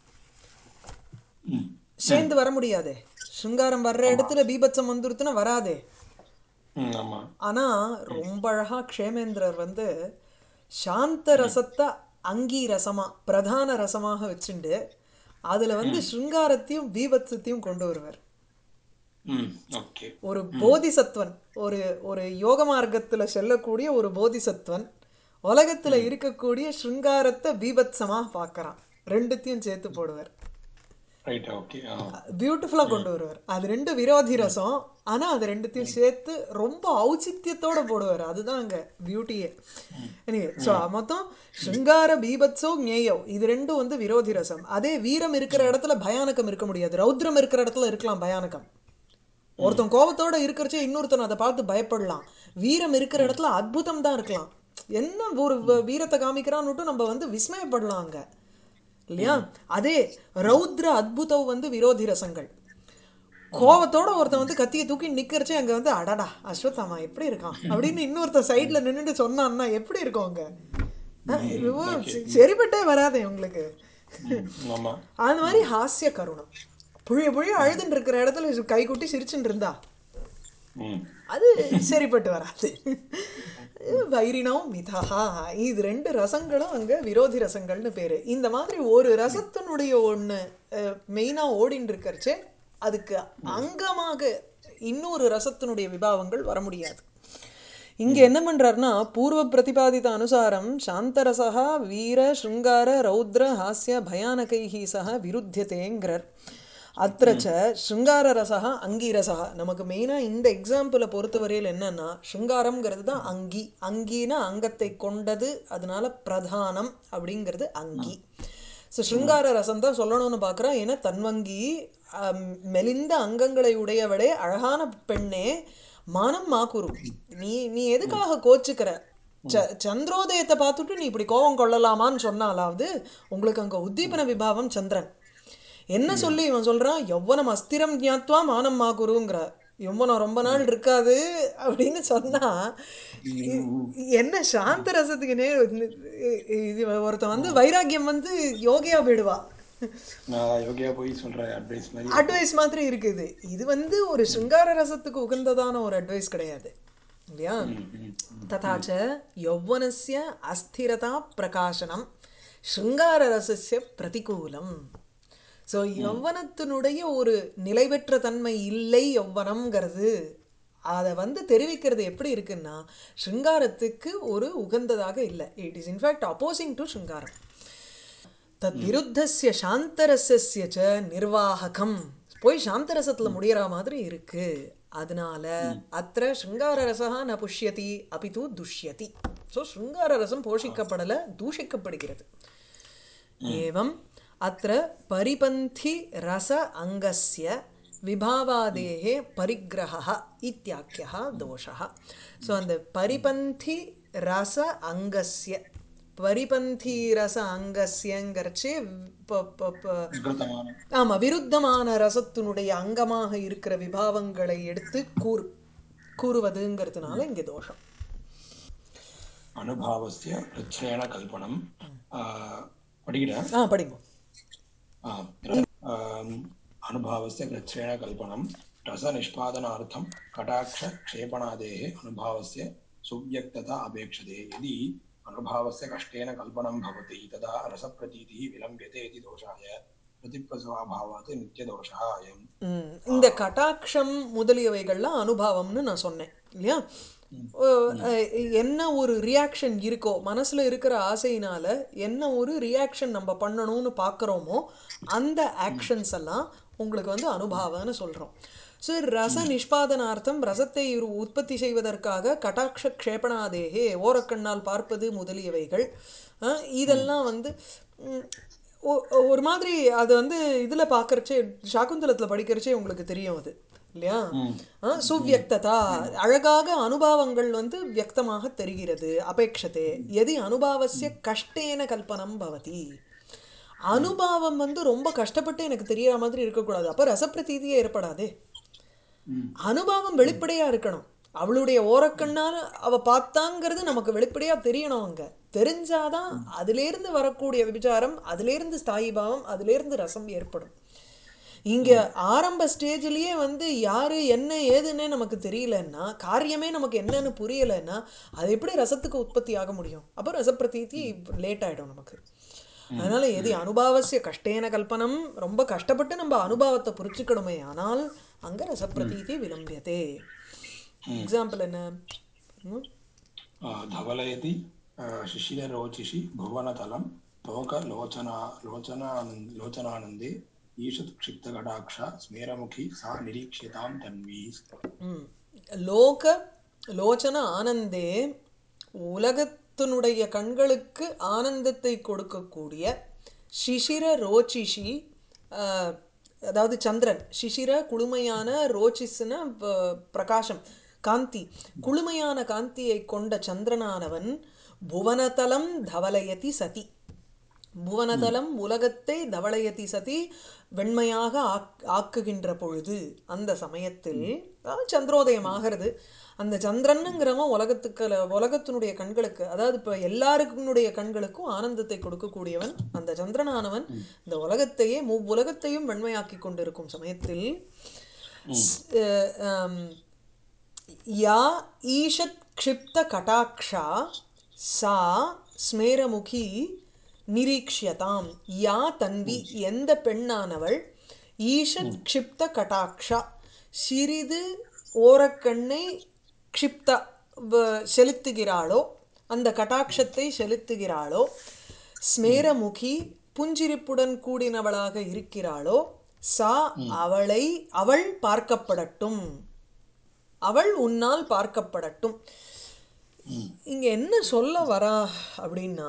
ம். சேர்ந்து வர முடியாதே ஸ்ருங்காரம் வர்ற இடத்துல பீபத்சம் வந்துருத்துனா வராதே ம், ஆமா ஆனா ரொம்ப அழகா க்ஷேமேந்திரர் வந்து சாந்த ரசத்தை அங்கி ரசமா பிரதான ரசமாக வச்சுண்டு அதுல வந்து ஸ்ருங்காரத்தையும் பீபத்சத்தையும் கொண்டு வருவார் ம் ஓகே ஒரு போதிசத்வன் ஒரு ஒரு யோக மார்க்கத்துல செல்லக்கூடிய ஒரு போதிசத்வன் உலகத்துல இருக்கக்கூடிய ஸ்ருங்காரத்தை பீபத்சமா பார்க்கறான் ரெண்டுத்தையும் சேர்த்து போடுவார் ரைட் ஓகே ஆ பியூட்டிஃபுல்லாக கொண்டு வருவார் அது ரெண்டு விரோதி ரசம் ஆனா அது ரெண்டுத்தையும் சேர்த்து ரொம்ப ஔச்சித்யத்தோட போடுவார் அதுதான் அங்க பியூட்டியே எனிவே ஸோ மொத்தம் ஸ்ருங்கார பீபத்சோ ஞேயோ இது ரெண்டும் வந்து விரோதி ரசம் அதே வீரம் இருக்கிற இடத்துல பயானகம் இருக்க முடியாது ரௌத்ரம் இருக்கிற இடத்துல இருக்கலாம் பயானகம் ஒருத்தன் கோபத்தோட இருக்கிறச்சே இன்னொருத்தன் அதை பார்த்து பயப்படலாம் வீரம் இருக்கிற இடத்துல அற்புதம் தான் இருக்கலாம் என்ன ஒரு வ- வீரத்தை காமிக்கிறான்னுட்டும் நம்ம வந்து விஸ்மயப்படலாம் அங்க இல்லையா அதே ரௌத்ர அத்புதம் வந்து விரோதி ரசங்கள் கோவத்தோட ஒருத்தன் வந்து கத்தியை தூக்கி நிக்கிறச்சே அங்க வந்து அடடா அஸ்வத்தாமா எப்படி இருக்கான் அப்படின்னு இன்னொருத்தன் சைடுல நின்னுட்டு சொன்னான்னா எப்படி இருக்கும் அங்க அஹ், இதுவோ சரி- சரிப்பட்டே வராதே உங்களுக்கு ம், ஆமா அது மாதிரி ஹாஸ்ய கருணம் புழிய புழிய அழுதுன்னு இருக்கிற இடத்துல கை குட்டி சிரிச்சுட்டு இருந்தா ம் அது சரிப்பட்டு வராது வைரினம் மிதா இது ரெண்டு ரசங்களும் அங்க விரோதி ரசங்கள்னு பேரு இந்த மாதிரி ஒரு ரசத்தினுடைய ஒண்ணு மெயினா ஓடின்னு இருக்கறச்சே அதுக்கு அங்கமாக இன்னொரு ரசத்தினுடைய விபாவங்கள் வர முடியாது இங்க என்ன பண்றாருன்னா பூர்வ பிரதிபாதித அனுசாரம் சாந்தரசா வீர ஸ்ருங்கார ரௌத்ர ஹாஸ்ய பயானகைஹி சக விருத்தியதேங்கிறார் அத்திர ச ஸ்ருங்கார ரசா அங்கீரசா நமக்கு மெயினாக இந்த எக்ஸாம்பிளை பொறுத்தவரையில் என்னன்னா ஸ்ருங்காரம்ங்கிறது தான் அங்கி அங்கினா அங்கத்தை கொண்டது அதனால பிரதானம் அப்படிங்கிறது அங்கி ஸோ ஸ்ருங்கார ரசம் தான் சொல்லணும்னு பார்க்குறோம் ஏன்னா தன்வங்கி ஆம், மெலிந்த அங்கங்களை உடையவளே அழகான பெண்ணே மானம் மாக்குரு நீ நீ எதுக்காக கோச்சுக்கிற ச சந்திரோதயத்தை பார்த்துட்டு நீ இப்படி கோபம் கொள்ளலாமான்னு சொன்னாலாவது உங்களுக்கு அங்கே உத்தீபன விபாவம் சந்திரன் என்ன சொல்லி இவன் சொல்றான் யௌவனம் அஸ்திரம் ஞாத்வா மானம் மாகுருங்கிற யௌவனம் ரொம்ப நாள் இருக்காது அப்படின்னு சொன்னா இ- என்ன சாந்த ரசத்துக்கு நே இது ஒருத்தன் வந்து வைராக்கியம் வந்து யோகியா போயிடுவா நான் யோகியா போய் சொல்ற அட்வைஸ் மாதிரி அட்வைஸ் மாதிரி இருக்குது இது வந்து ஒரு சிங்கார ரசத்துக்கு உகந்ததான ஒரு அட்வைஸ் கிடையாது இல்லையா ததாச்ச யௌவனஸ்ய அஸ்திரதா பிரகாசனம் ஸ்ருங்காரரசஸ்ய பிரதிகூலம் ஸோ யௌவனத்தினுடைய ஒரு நிலைபெற்ற தன்மை இல்லை யௌவனம்ங்கிறது அதை வந்து தெரிவிக்கிறது எப்படி இருக்குன்னா ஸ்ருங்காரத்துக்கு ஒரு உகந்ததாக இல்லை it is in fact opposing to shringaram தத் விருத்தஸ்ய சாந்தரசஸ்ய ச நிர்வாககம் போய் சாந்தரசத்துல முடியற மாதிரி இருக்கு அதனால அத்த ஸ்ருங்கார ரசா ந புஷ்யதி அபிது துஷ்யதி ஸோ ஸ்ருங்கார ரசம் போஷிக்கப்படல தூஷிக்கப்படுகிறது एवम् अत्र परिपन्थि रस अङ्गस्य विभावादेः परिग्रहः इत्याख्यः दोषः सो அந்த பரிபந்தி ரச அங்கஸ்ய பரிபந்தி ரச அங்கஸ்யங்கிறச்சு ப- ப- ப- விகிருத்தமான ஆமா விருத்தமான ரசத்தினுடைய அங்கமாக இருக்கிற விபாவங்களை எடுத்து கூறு கூறுவதுங்கிறதுனால இங்க தோஷம் அனுபாவஸ்ய பிரச்சயன கல்பனம் ஆ, படிக்கிறேன் ஆ படிங்க ஆ, ஆம், அனுபாவस्य कृच्छ्रेण कल्पनं रसनिष्पादनार्थं कटाक्षक्षेपणादेः अनुभावस्य सुव्यक्तता अपेक्षते यदि अनुभावस्य कष्टेन कल्पनं भवति तदा रसप्रतीतिः विलम्ब्यते इति दोषाय प्रतिप्रसवाभावात् नित्यदोषः अयम् ம், இந்த கட்டாட்சம் முதலியவைகள்லாம் அனுபவம்னு நான் சொன்னேன் இல்லையா ஓ, அஹ், என்ன ஒரு ரியாக்ஷன் இருக்கோ மனசுல இருக்கிற ஆசையினால என்ன ஒரு ரியாக்ஷன் நம்ம பண்ணணும்னு பார்க்குறோமோ அந்த ஆக்ஷன்ஸ் எல்லாம் உங்களுக்கு வந்து அனுபவம்னு சொல்றோம் ஸோ ரச நிஷ்பாதனார்த்தம் ரசத்தை உரு- உற்பத்தி செய்வதற்காக கட்டாட்ச க்ஷேபணாதேகே ஓரக்கண்ணால் பார்ப்பது முதலியவைகள் அஹ், இதெல்லாம் வந்து ம், ஒ- ஒரு மாதிரி அது வந்து இதில் பார்க்கறச்சே சாக்குந்தலத்தில் படிக்கிறச்சே உங்களுக்கு தெரியும் அது இல்லையா ஆ, சுவ்யக்ததா அழகாக அனுபவங்கள் வந்து வியக்தமாக தெரிகிறது அபேட்சதே எது அனுபவசிய கஷ்டேன கல்பனம் பவதி அனுபவம் வந்து ரொம்ப கஷ்டப்பட்டு எனக்கு தெரியற மாதிரி இருக்கக்கூடாது அப்போ ரசப்பிரதீதியே ஏற்படாதே அனுபவம் வெளிப்படையா இருக்கணும் அவளுடைய ஓரக்கண்ணால அவ பார்த்தாங்கிறது நமக்கு வெளிப்படையா தெரியணும் அங்க தெரிஞ்சாதான் அதிலேருந்து வரக்கூடிய விபச்சாரம் அதிலேருந்து ஸ்தாயி பாவம் அதிலேருந்து ரசம் ஏற்படும் இங்க ஆரம்ப ஸ்டேஜ்லயே வந்து யாரு என்ன ஏதுன்னே நமக்கு தெரியலன்னா காரியமே நமக்கு என்னன்னு புரியலைன்னா அது எப்படி ரசத்துக்கு உற்பத்தி ஆக முடியும் அப்போ ரசப்பிரதீதி லேட் ஆயிடும் நமக்கு அதனால எது அனுபவசிய கஷ்டேன கல்பனம் ரொம்ப கஷ்டப்பட்டு நம்ம அனுபவத்தை புரிச்சுக்கணுமே ஆனால் அங்க ரசப்பிரதீதி விளம்பியதே எக்ஸாம்பிள் என்ன ம்? आ, धवलयति आ, शिशिररोचिषि भुवनतलं लोकलोचना लोचनानन्द लोचनानन्दे ईषत् क्षिप्तकटाक्ष स्मेरमुखी सा निरीक्ष्यतां तन्वी ம். லோக லோச்சன ஆனந்தே உலகத்தினுடைய கண்களுக்கு ஆனந்தத்தை கொடுக்கக்கூடிய சிசிர ரோச்சிஷி ஆஹ், அதாவது சந்திரன் சிசிர குளுமையான ரோச்சிஸ்னா ப- பிரகாசம் காந்தி குளுமையான காந்தியை கொண்ட சந்திரனானவன் புவனதலம் தவலயதி சதி புவனதலம் உலகத்தை தவளயதி சதி வெண்மையாக ஆக் ஆக்குகின்ற பொழுது அந்த சமயத்தில் அதாவது சந்திரோதயம் ஆகிறது அந்த சந்திரனுங்கிறவன் உலகத்துக்கு உலகத்தினுடைய கண்களுக்கு அதாவது இப்போ எல்லாருக்குடைய கண்களுக்கும் ஆனந்தத்தை கொடுக்கக்கூடியவன் அந்த சந்திரனானவன் இந்த உலகத்தையே மூவுலகத்தையும் வெண்மையாக்கி கொண்டிருக்கும் சமயத்தில் ஸ்- அஹ், ஆம், யா ஈஷத் க்ஷிப்த கட்டாக்ஷா சா ஸ்மேரமுகி நிரீக்ஷியதாம் யா தன்வி எந்த பெண்ணானவள் ஈஷத் க்ஷிப்த கட்டாக்ஷா சிறிது ஓரக்கண்ணை க்ஷிப்த வ- செலுத்துகிறாளோ அந்த கட்டாட்சத்தை செலுத்துகிறாளோ ஸ்மேரமுகி புஞ்சிரிப்புடன் கூடினவளாக இருக்கிறாளோ சா அவளை அவள் பார்க்கப்படட்டும் அவள் உன்னால் பார்க்கப்படட்டும் இங்க என்ன சொல்ல வரா அப்படின்னா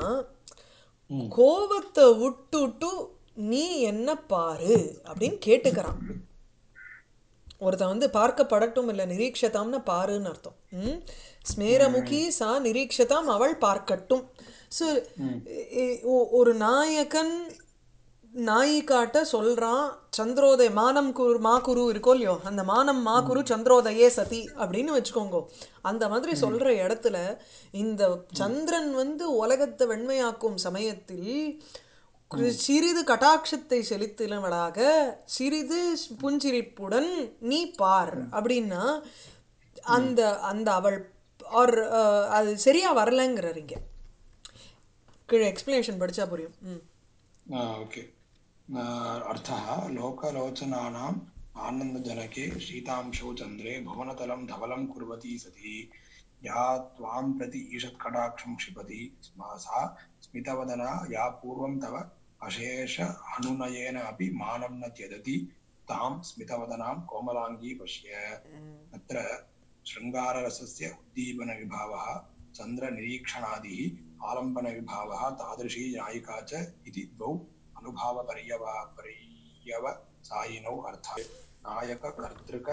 கோபத்தை விட்டுட்டு நீ என்ன பாரு அப்படின்னு கேட்டுக்கிறான் ஒருத்தன் வந்து பார்க்கப்படட்டும் இல்லை நிரீட்சதாம்னு பாருன்னு அர்த்தம் ம் ஸ்மேரமுகி சா நிரீட்சதாம் அவள் பார்க்கட்டும் ஸோ ஒரு நாயகன் நாயிக்காட்ட சொல்றான் சந்திரோதய மானம் குரு மா குரு இருக்கோ இல்லையோ அந்த மானம் மா குரு சந்திரோதயே சதி அப்படின்னு வச்சுக்கோங்க அந்த மாதிரி சொல்ற இடத்துல இந்த சந்திரன் வந்து உலகத்தை வெண்மையாக்கும் சமயத்தில் கு- சிறிது கட்டாட்சத்தை செலுத்தினவளாக சிறிது புஞ்சிரிப்புடன் நீ பார் அப்படின்னா அந்த அந்த அவள் ஆர் அது சரியா வரலங்கிறார் இங்க கீழே எக்ஸ்பிளனேஷன் படிச்சா புரியும் ம் ओके अर्थः लोकलोचनानाम् आनन्दजनके शीतांशौ चन्द्रे भुवनतलं धवलं कुर्वती सती या त्वां प्रति ईषत्कटाक्षं क्षिपति स्म सा स्मितवदना या पूर्वं तव अशेष अनुनयेन अपि मानं न त्यजति तां स्मितवदनां कोमलाङ्गी पश्य अत्र शृङ्गाररसस्य उद्दीपनविभावः चन्द्रनिरीक्षणादिः आलम्बनविभावः तादृशी नायिका च इति द्वौ अनुभावपर्यवा पर्यवसायिनौ अर्थाः नायककर्तृक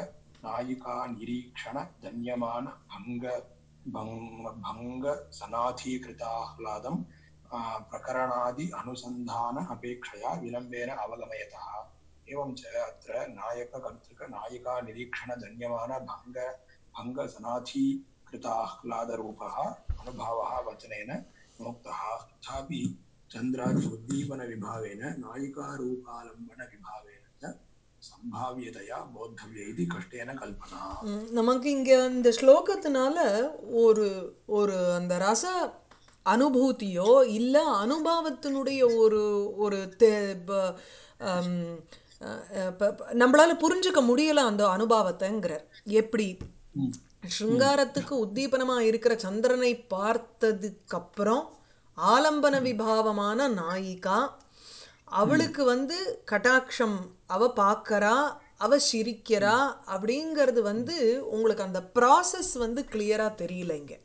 नायिकानिरीक्षणजन्यमान भङ्ग भङ्ग भङ्गसनाथीकृताह्लादं आ, प्रकरणादि अनुसन्धान अपेक्षया विलम्बेन अवगमयतः एवं च अत्र नायककर्तृकनायिकानिरीक्षणजन्यमान भङ्ग भङ्गसनाथीकृताह्लादरूपः अनुभावः वचनेन नोक्तः तथापि चन्द्रादि उद्दीपनविभावेन नायिकारूपालम्बनविभावेन च सम्भाव्यतया बोद्धव्य इति कष्टेन कल्पना ம், நமக்கு இங்கே இந்த ஸ்லோகத்தினால ஒரு ஒரு அந்த ரச அனுபூதியோ இல்லை அனுபவத்தினுடைய ஒரு ஒரு தே ப- ஆம், அஹ், அஹ், ப- ப- நம்மளால புரிஞ்சுக்க முடியல அந்த அனுபவத்தைங்கிறார் எப்படி ஸ்ருங்காரத்துக்கு உத்தீபனமா இருக்கிற சந்திரனை பார்த்ததுக்கு அப்புறம் ஆலம்பன விபாவமான நாயிகா அவளுக்கு வந்து கட்டாட்சம் அவ பார்க்கறா அவ சிரிக்கிறா அப்படிங்கிறது வந்து உங்களுக்கு அந்த ப்ராசஸ் வந்து கிளியரா தெரியல இங்க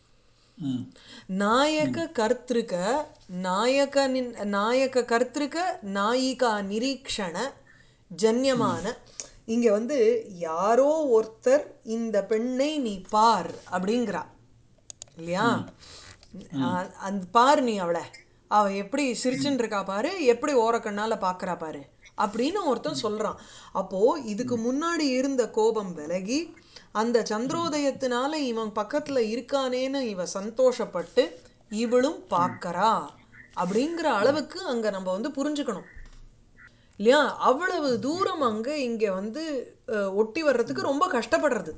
நாயக கர்த்திருக்க நாயகனின் நாயக கர்த்திருக்க நாயிகா நிரீக்ஷண ஜன்யமான இங்க வந்து யாரோ ஒருத்தர் இந்த பெண்ணை நீ பார் அப்படிங்கிறா இல்லையா அ- அந்த பார் நீ அவளை அவ எப்படி சிரிச்சுன்னு இருக்கா பாரு எப்படி ஓரக்கண்ணால பார்க்கறா பாரு அப்படின்னு ஒருத்தன் சொல்றான் அப்போ இதுக்கு முன்னாடி இருந்த கோபம் விலகி அந்த சந்திரோதயத்தினால இவன் பக்கத்துல இருக்கானேன்னு இவ சந்தோஷப்பட்டு இவளும் பார்க்கறா அப்படிங்கிற அளவுக்கு அங்க நம்ம வந்து புரிஞ்சுக்கணும் இல்லையா அவ்வளவு தூரம் அங்க இங்க வந்து அஹ், ஒட்டி வர்றதுக்கு ரொம்ப கஷ்டப்படுறது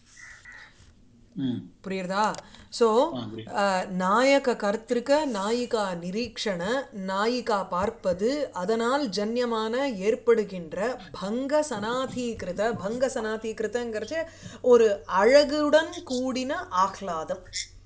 ம் புரியுறதா ஸோ ஆ புரியுது நாயக கர்த்திருக்க நாயிகா நிரீக்ஷண நாயிகா பார்ப்பது அதனால் ஜன்யமான ஏற்படுகின்ற பங்க சனாதீகிருத பங்க சனாதீகிருதங்கிறச்சு ஒரு அழகுடன் கூடின ஆஹ்லாதம்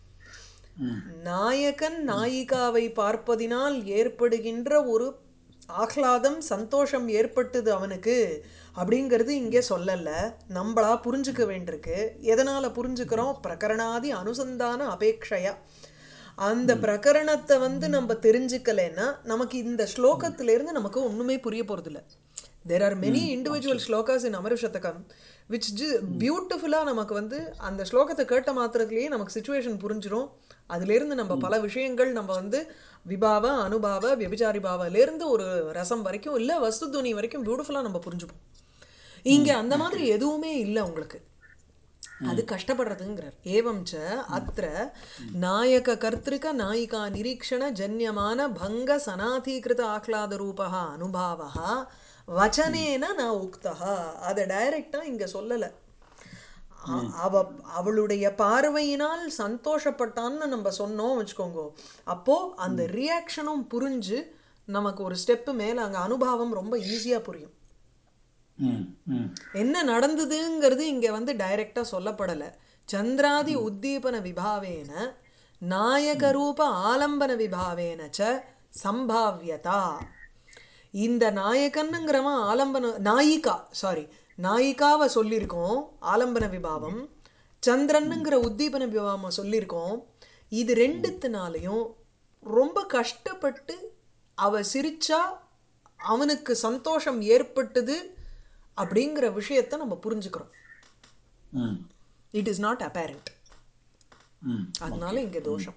ம் நாயகன் நாயிகாவை பார்ப்பதினால் ஏற்படுகின்ற ஒரு ஆஹ்லாதம் சந்தோஷம் ஏற்பட்டது அவனுக்கு அப்படிங்கிறது இங்கே சொல்லல நம்மளா புரிஞ்சுக்க வேண்டியிருக்கு எதனால புரிஞ்சுக்கிறோம் பிரகரணாதி அனுசந்தான அபேக்ஷையா அந்த பிரகரணத்தை வந்து நம்ம தெரிஞ்சுக்கலைன்னா நமக்கு இந்த ஸ்லோகத்திலிருந்து நமக்கு ஒண்ணுமே புரிய போறதில்ல there are many individual slokas in Amarushatakam which ஜி பியூட்டிஃபுல்லாக நமக்கு வந்து அந்த ஸ்லோகத்தை கேட்ட மாத்திரத்திலேயே நமக்கு சுச்சுவேஷன் புரிஞ்சிரும் அதுலேருந்து நம்ம பல விஷயங்கள் நம்ம வந்து விபாவ அனுபாவ விபச்சாரி பாவலேருந்து ஒரு ரசம் வரைக்கும் இல்லை வஸ்துதுனி வரைக்கும் பியூட்டிஃபுல்லாக நம்ம புரிஞ்சுப்போம் இங்கே அந்த மாதிரி எதுவுமே இல்லை உங்களுக்கு அது கஷ்டப்படுறதுங்கிறார் ஏவம் ச அத்திர நாயக கர்த்திருக்க நாயிகா நிரீக்ஷண ஜன்யமான பங்க சனாதீகிருத ஆஹ்லாத ரூபா அனுபாவா வச்சனேன நான் உக்தா அதை டைரக்டா இங்க சொல்லல அ- அவ அவளுடைய பார்வையினால் சந்தோஷப்பட்டான்னு நம்ம சொன்னோம் வச்சுக்கோங்க அப்போ அந்த ரியாக்ஷனும் புரிஞ்சு நமக்கு ஒரு ஸ்டெப்பு மேல அங்க அனுபவம் ரொம்ப ஈஸியா புரியும் ம் ம் என்ன நடந்ததுங்கிறது இங்க வந்து டைரக்டா சொல்லப்படல சந்திராதி உத்தீபன விபாவேன நாயக ரூப ஆலம்பன விபாவேன ச சம்பாவியதா இந்த நாயகன்னுங்கிறவன் ஆலம்பன நாயிகா சாரி நாயிகாவை சொல்லியிருக்கோம் ஆலம்பன விபாவம் சந்திரனுங்கிற உத்தீபன விபாவம் சொல்லியிருக்கோம் இது ரெண்டுத்தினாலையும் ரொம்ப கஷ்டப்பட்டு அவ சிரிச்சா அவனுக்கு சந்தோஷம் ஏற்பட்டது அப்படிங்கிற விஷயத்தை நம்ம புரிஞ்சுக்கிறோம் ம் இட் இஸ் நாட் அப்பேரண்ட் ம் அதனால இங்க தோஷம்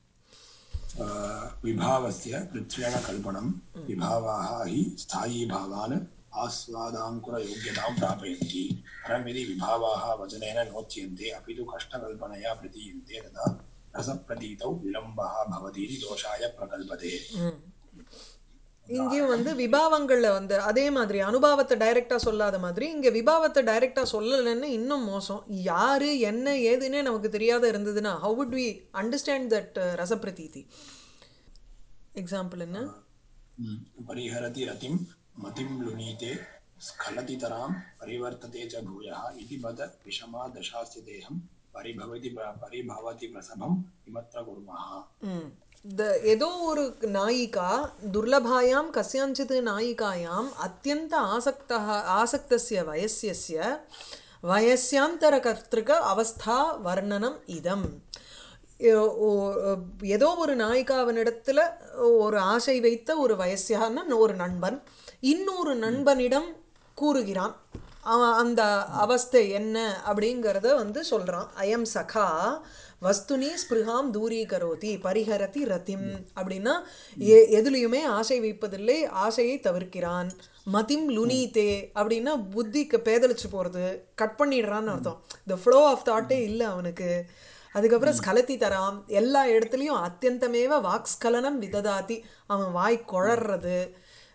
अ, विभावस्य कृत्रेण कल्पनं विभावाः हि स्थायीभावान् आस्वादाङ्कुरयोग्यतां प्रापयन्ति परं यदि विभावाः वचनेन नोच्यन्ते अपि तु कष्टकल्पनया प्रतीयन्ते तदा रसप्रतीतौ विलम्बः भवति इति दोषाय प्रकल्पते இங்கேயும் வந்து விபாவங்கள்ல வந்து அதே மாதிரி அனுபவத்தை டைரக்டா சொல்லாத மாதிரி இங்க விபாவத்தை டைரக்டா சொல்லலைன்னு இன்னும் மோசம் யாரு என்ன ஏதுன்னே நமக்கு தெரியாத இருந்ததுன்னா how would we understand that ரசப்பிரதீதி எக்ஸாம்பிள் என்ன ம், परिहरति रतिं मतिं लुनीते स्खलतितरां परिवर्तते च भूयः इति बद विषमा दशास्य देहं परिभवति परिभवति प्रसभं किमत्र कुर्मः ம். இந்த ஏதோ ஒரு நாயிகா துர்லபாயாம் கஸ்யாஞ்சித் நாயிகாயாம் அத்தியந்த ஆசக்தா ஆசக்தஸ்ய வயஸ்யஸ்ய வயஸ்யாந்தர கர்த்திருக்க அவஸ்தா வர்ணனம் இதம் ஏ- ஓ- ஏதோ ஒரு நாயிகாவினிடத்துல ஒரு ஆசை வைத்த ஒரு வயசியான ஒரு நண்பன் இன்னொரு நண்பனிடம் கூறுகிறான் அவன் அந்த அவஸ்தை என்ன அப்படிங்கிறத வந்து சொல்றான் அயம் சகா வஸ்துனி ஸ்பிருகாம் தூரீகரோதி பரிஹரதி ரதிம் அப்படின்னா எ- எதுலயுமே ஆசை வைப்பதில்லை ஆசையை தவிர்க்கிறான் மதிம் லுனீதே அப்படின்னா புத்திக்கு பேதலிச்சு போறது கட் பண்ணிடுறான்னு அர்த்தம் இந்த ஃப்ளோ ஆஃப் தாட்டே இல்லை அவனுக்கு அதுக்கப்புறம் ஸ்கலத்தி தராம் எல்லா இடத்துலையும் அத்தியந்தமேவ வாக்ஸ்கலனம் விததாதி அவன் வாய் குழறது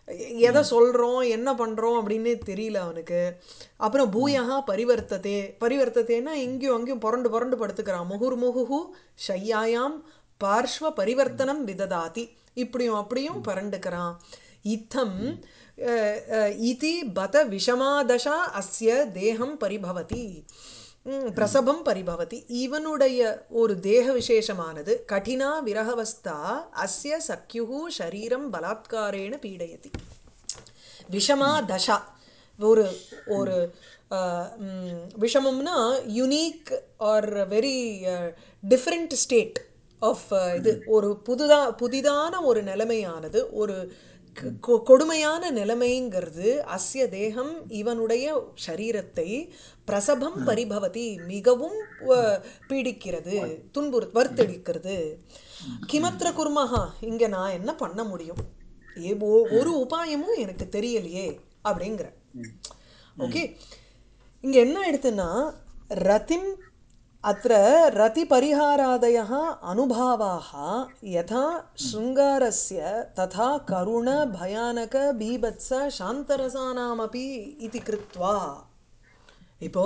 எதை சொல்கிறோம் என்ன பண்ணுறோம் அப்படின்னு தெரியல அவனுக்கு அப்புறம் பூயகா பரிவர்த்ததே பரிவர்த்ததேன்னா இங்கேயும் அங்கேயும் புரண்டு புரண்டு படுத்துக்கிறான் முகுர் முகுஹு ஷையாயாம் பார்ஷ்வ பரிவர்த்தனம் விததாதி இப்படியும் அப்படியும் பரண்டுக்கிறான் இத்தம் அஹ், அஹ், இதி பத விஷமாதசா அஸ்ய தேகம் பரிபவதி ம், பிரசவம் பரிபவதி இவனுடைய ஒரு தேக விசேஷமானது கடினா விரகவஸ்தா அஸ்ய சக்யுகு ஷரீரம் பலாத்காரேண பீடயதி விஷமா தசா ஒரு ஒரு அஹ், ம், விஷமம்னா unique or very different state of இது ஒரு புதுதா புதிதான ஒரு நிலைமையானது ஒரு க- கொ- கொடுமையான நிலைமைங்கிறது அஸ்ய தேகம் இவனுடைய சரீரத்தை பிரசபம் பரிபவதி மிகவும் அஹ், பீடிக்கிறது துன்புறு வறுத்தெடுக்கிறது கிமத்திர குர்மஹா இங்க நான் என்ன பண்ண முடியும் ஏ ஒ- ஒரு உபாயமும் எனக்கு தெரியலையே அப்படிங்கிற ஓகே இங்க என்ன ஆயிடுத்துன்னா ரதிம் அत्र रतिपरिहारादयः अनुभावाः यथा शृङ्गारस्य तथा करुणभयानकबीभत्स शान्तरसानामपि इति कृत्वा இப்போ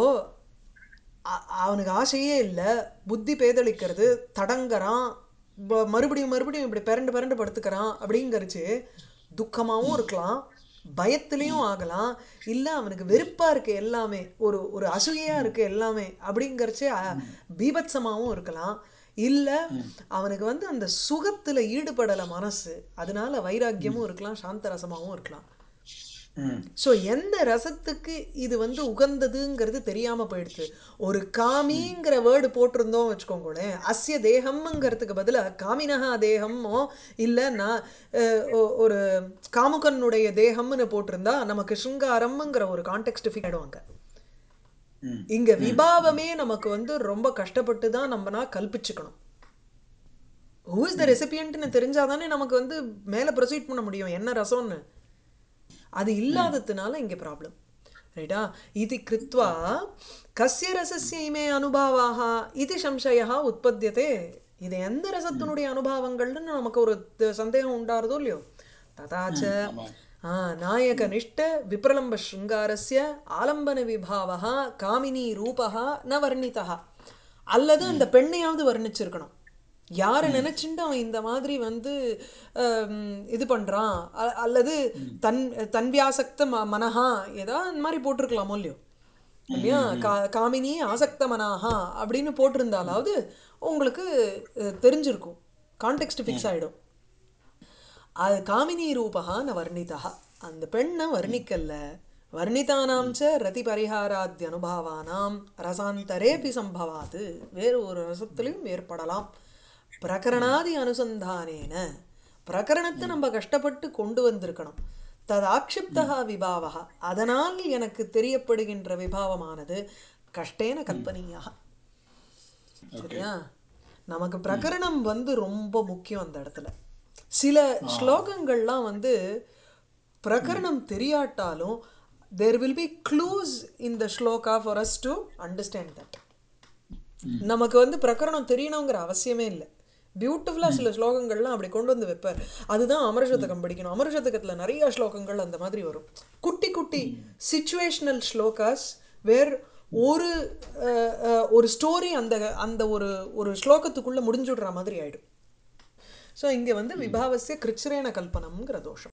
அ- அவனுக்கு ஆசையே இல்லை புத்தி பேதளிக்கிறது தடங்கறான் ப- மறுபடியும் மறுபடியும் இப்படி பிறண்டு பிறண்டு படுத்துக்கிறான் அப்படிங்கிறச்சு துக்கமாகவும் இருக்கலாம் பயத்துலேயும் ஆகலாம் இல்லை அவனுக்கு வெறுப்பாக இருக்கு எல்லாமே ஒரு ஒரு அசூயையாக இருக்கு எல்லாமே அப்படிங்கிறச்சு அ- பீபத்சமாகவும் இருக்கலாம் இல்லை அவனுக்கு வந்து அந்த சுகத்தில் ஈடுபடலை மனசு அதனால வைராக்கியமும் இருக்கலாம் சாந்தரசமாகவும் இருக்கலாம் ம் ஸோ எந்த ரசத்துக்கு இது வந்து உகந்ததுங்கிறது தெரியாம போயிடுது ஒரு காமிங்கிற வேர்டு போட்டிருந்தோம் வச்சுக்கோங்களேன் அஸ்ய தேகம்ங்கிறதுக்கு பதிலா காமினஹா தேகமோ இல்லை நான் அஹ், ஒ- ஒரு காமுகனுடைய தேகம்னு போட்டிருந்தா நமக்கு சிருங்காரம்ங்கிற ஒரு கான்டெக்ட் ஃபிக் ஆயிடுவாங்க ம் இங்க விபாவமே நமக்கு வந்து ரொம்ப கஷ்டப்பட்டு தான் நம்மனா கல்பிச்சுக்கணும் ஹூ இஸ் த ரெசிபியன்ட்னு தெரிஞ்சாதானே நமக்கு வந்து மேலே ப்ரொசீட் பண்ண முடியும் என்ன ரசம்னு அது இல்லாததுனால இங்கே ப்ராப்ளம் ரைட்டா இது கிருத்வா கஸ்ய ரசஸ்ய இமே அனுபாவாக இது சம்சயா உற்பத்தியதே இது எந்த ரசத்தினுடைய அனுபவங்கள்னு நமக்கு ஒரு த- சந்தேகம் உண்டாருதோ இல்லையோ ததாச்ச ஆ நாயக நிஷ்ட விப்ரலம்ப ஸ்ருங்காரஸ்ய ஆலம்பன விபாவா காமினி ரூபா ந வர்ணிதா அல்லது அந்த பெண்ணையாவது வர்ணிச்சிருக்கணும் யாரை நினைச்சுட்டு அவன் இந்த மாதிரி வந்து ஆம், இது பண்றான் அ- அல்லது தன் தன்வியாசக்த ம மனஹா ஏதாவது அந்த மாதிரி போட்டிருக்கலாமோ இல்லையோ இல்லையா கா காமினி ஆசக்த மனாஹா அப்படின்னு போட்டிருந்தாலாவது உங்களுக்கு அஹ், தெரிஞ்சிருக்கும் கான்டெக்ட் ஃபிக்ஸ் ஆயிடும் அது காமினி ரூபா ந வர்ணிதா அந்த பெண்ணை வர்ணிக்கல்ல வர்ணிதானாம் ச ரதி பரிகாராத்ய அனுபாவானாம் ரசாந்தரேபி சம்பவாது வேறு ஒரு ரசத்திலையும் ஏற்படலாம் பிரகரணாதி அனுசந்தானேன பிரகரணத்தை நம்ம கஷ்டப்பட்டு கொண்டு வந்திருக்கணும் தது ஆக்ஷிப்தா விபாவா அதனால் எனக்கு தெரியப்படுகின்ற விபாவமானது கஷ்டேன கல்பனீயாக சரியா நமக்கு பிரகரணம் வந்து ரொம்ப முக்கியம் அந்த இடத்துல சில ஸ்லோகங்கள்லாம் வந்து பிரகரணம் தெரியாட்டாலும் there will be clues in the sloka for us to understand that நமக்கு வந்து பிரகரணம் தெரியணுங்கிற அவசியமே இல்லை பியூட்டிஃபுல்லாக சில ஸ்லோகங்கள்லாம் அப்படி கொண்டு வந்து வைப்பார் அதுதான் அமரசதகம் படிக்கணும் அமரசதகத்தில் நிறைய ஸ்லோகங்கள் அந்த மாதிரி வரும் குட்டி குட்டி சிச்சுவேஷனல் ஸ்லோகாஸ் வேர் ஒரு அஹ், அஹ், ஒரு ஸ்டோரி அந்த அந்த ஒரு ஒரு ஸ்லோகத்துக்குள்ளே முடிஞ்சுடுற மாதிரி ஆயிடும் ஸோ இங்கே வந்து விபாவசிய கிருச்சிரேன கல்பனம்ங்கிற தோஷம்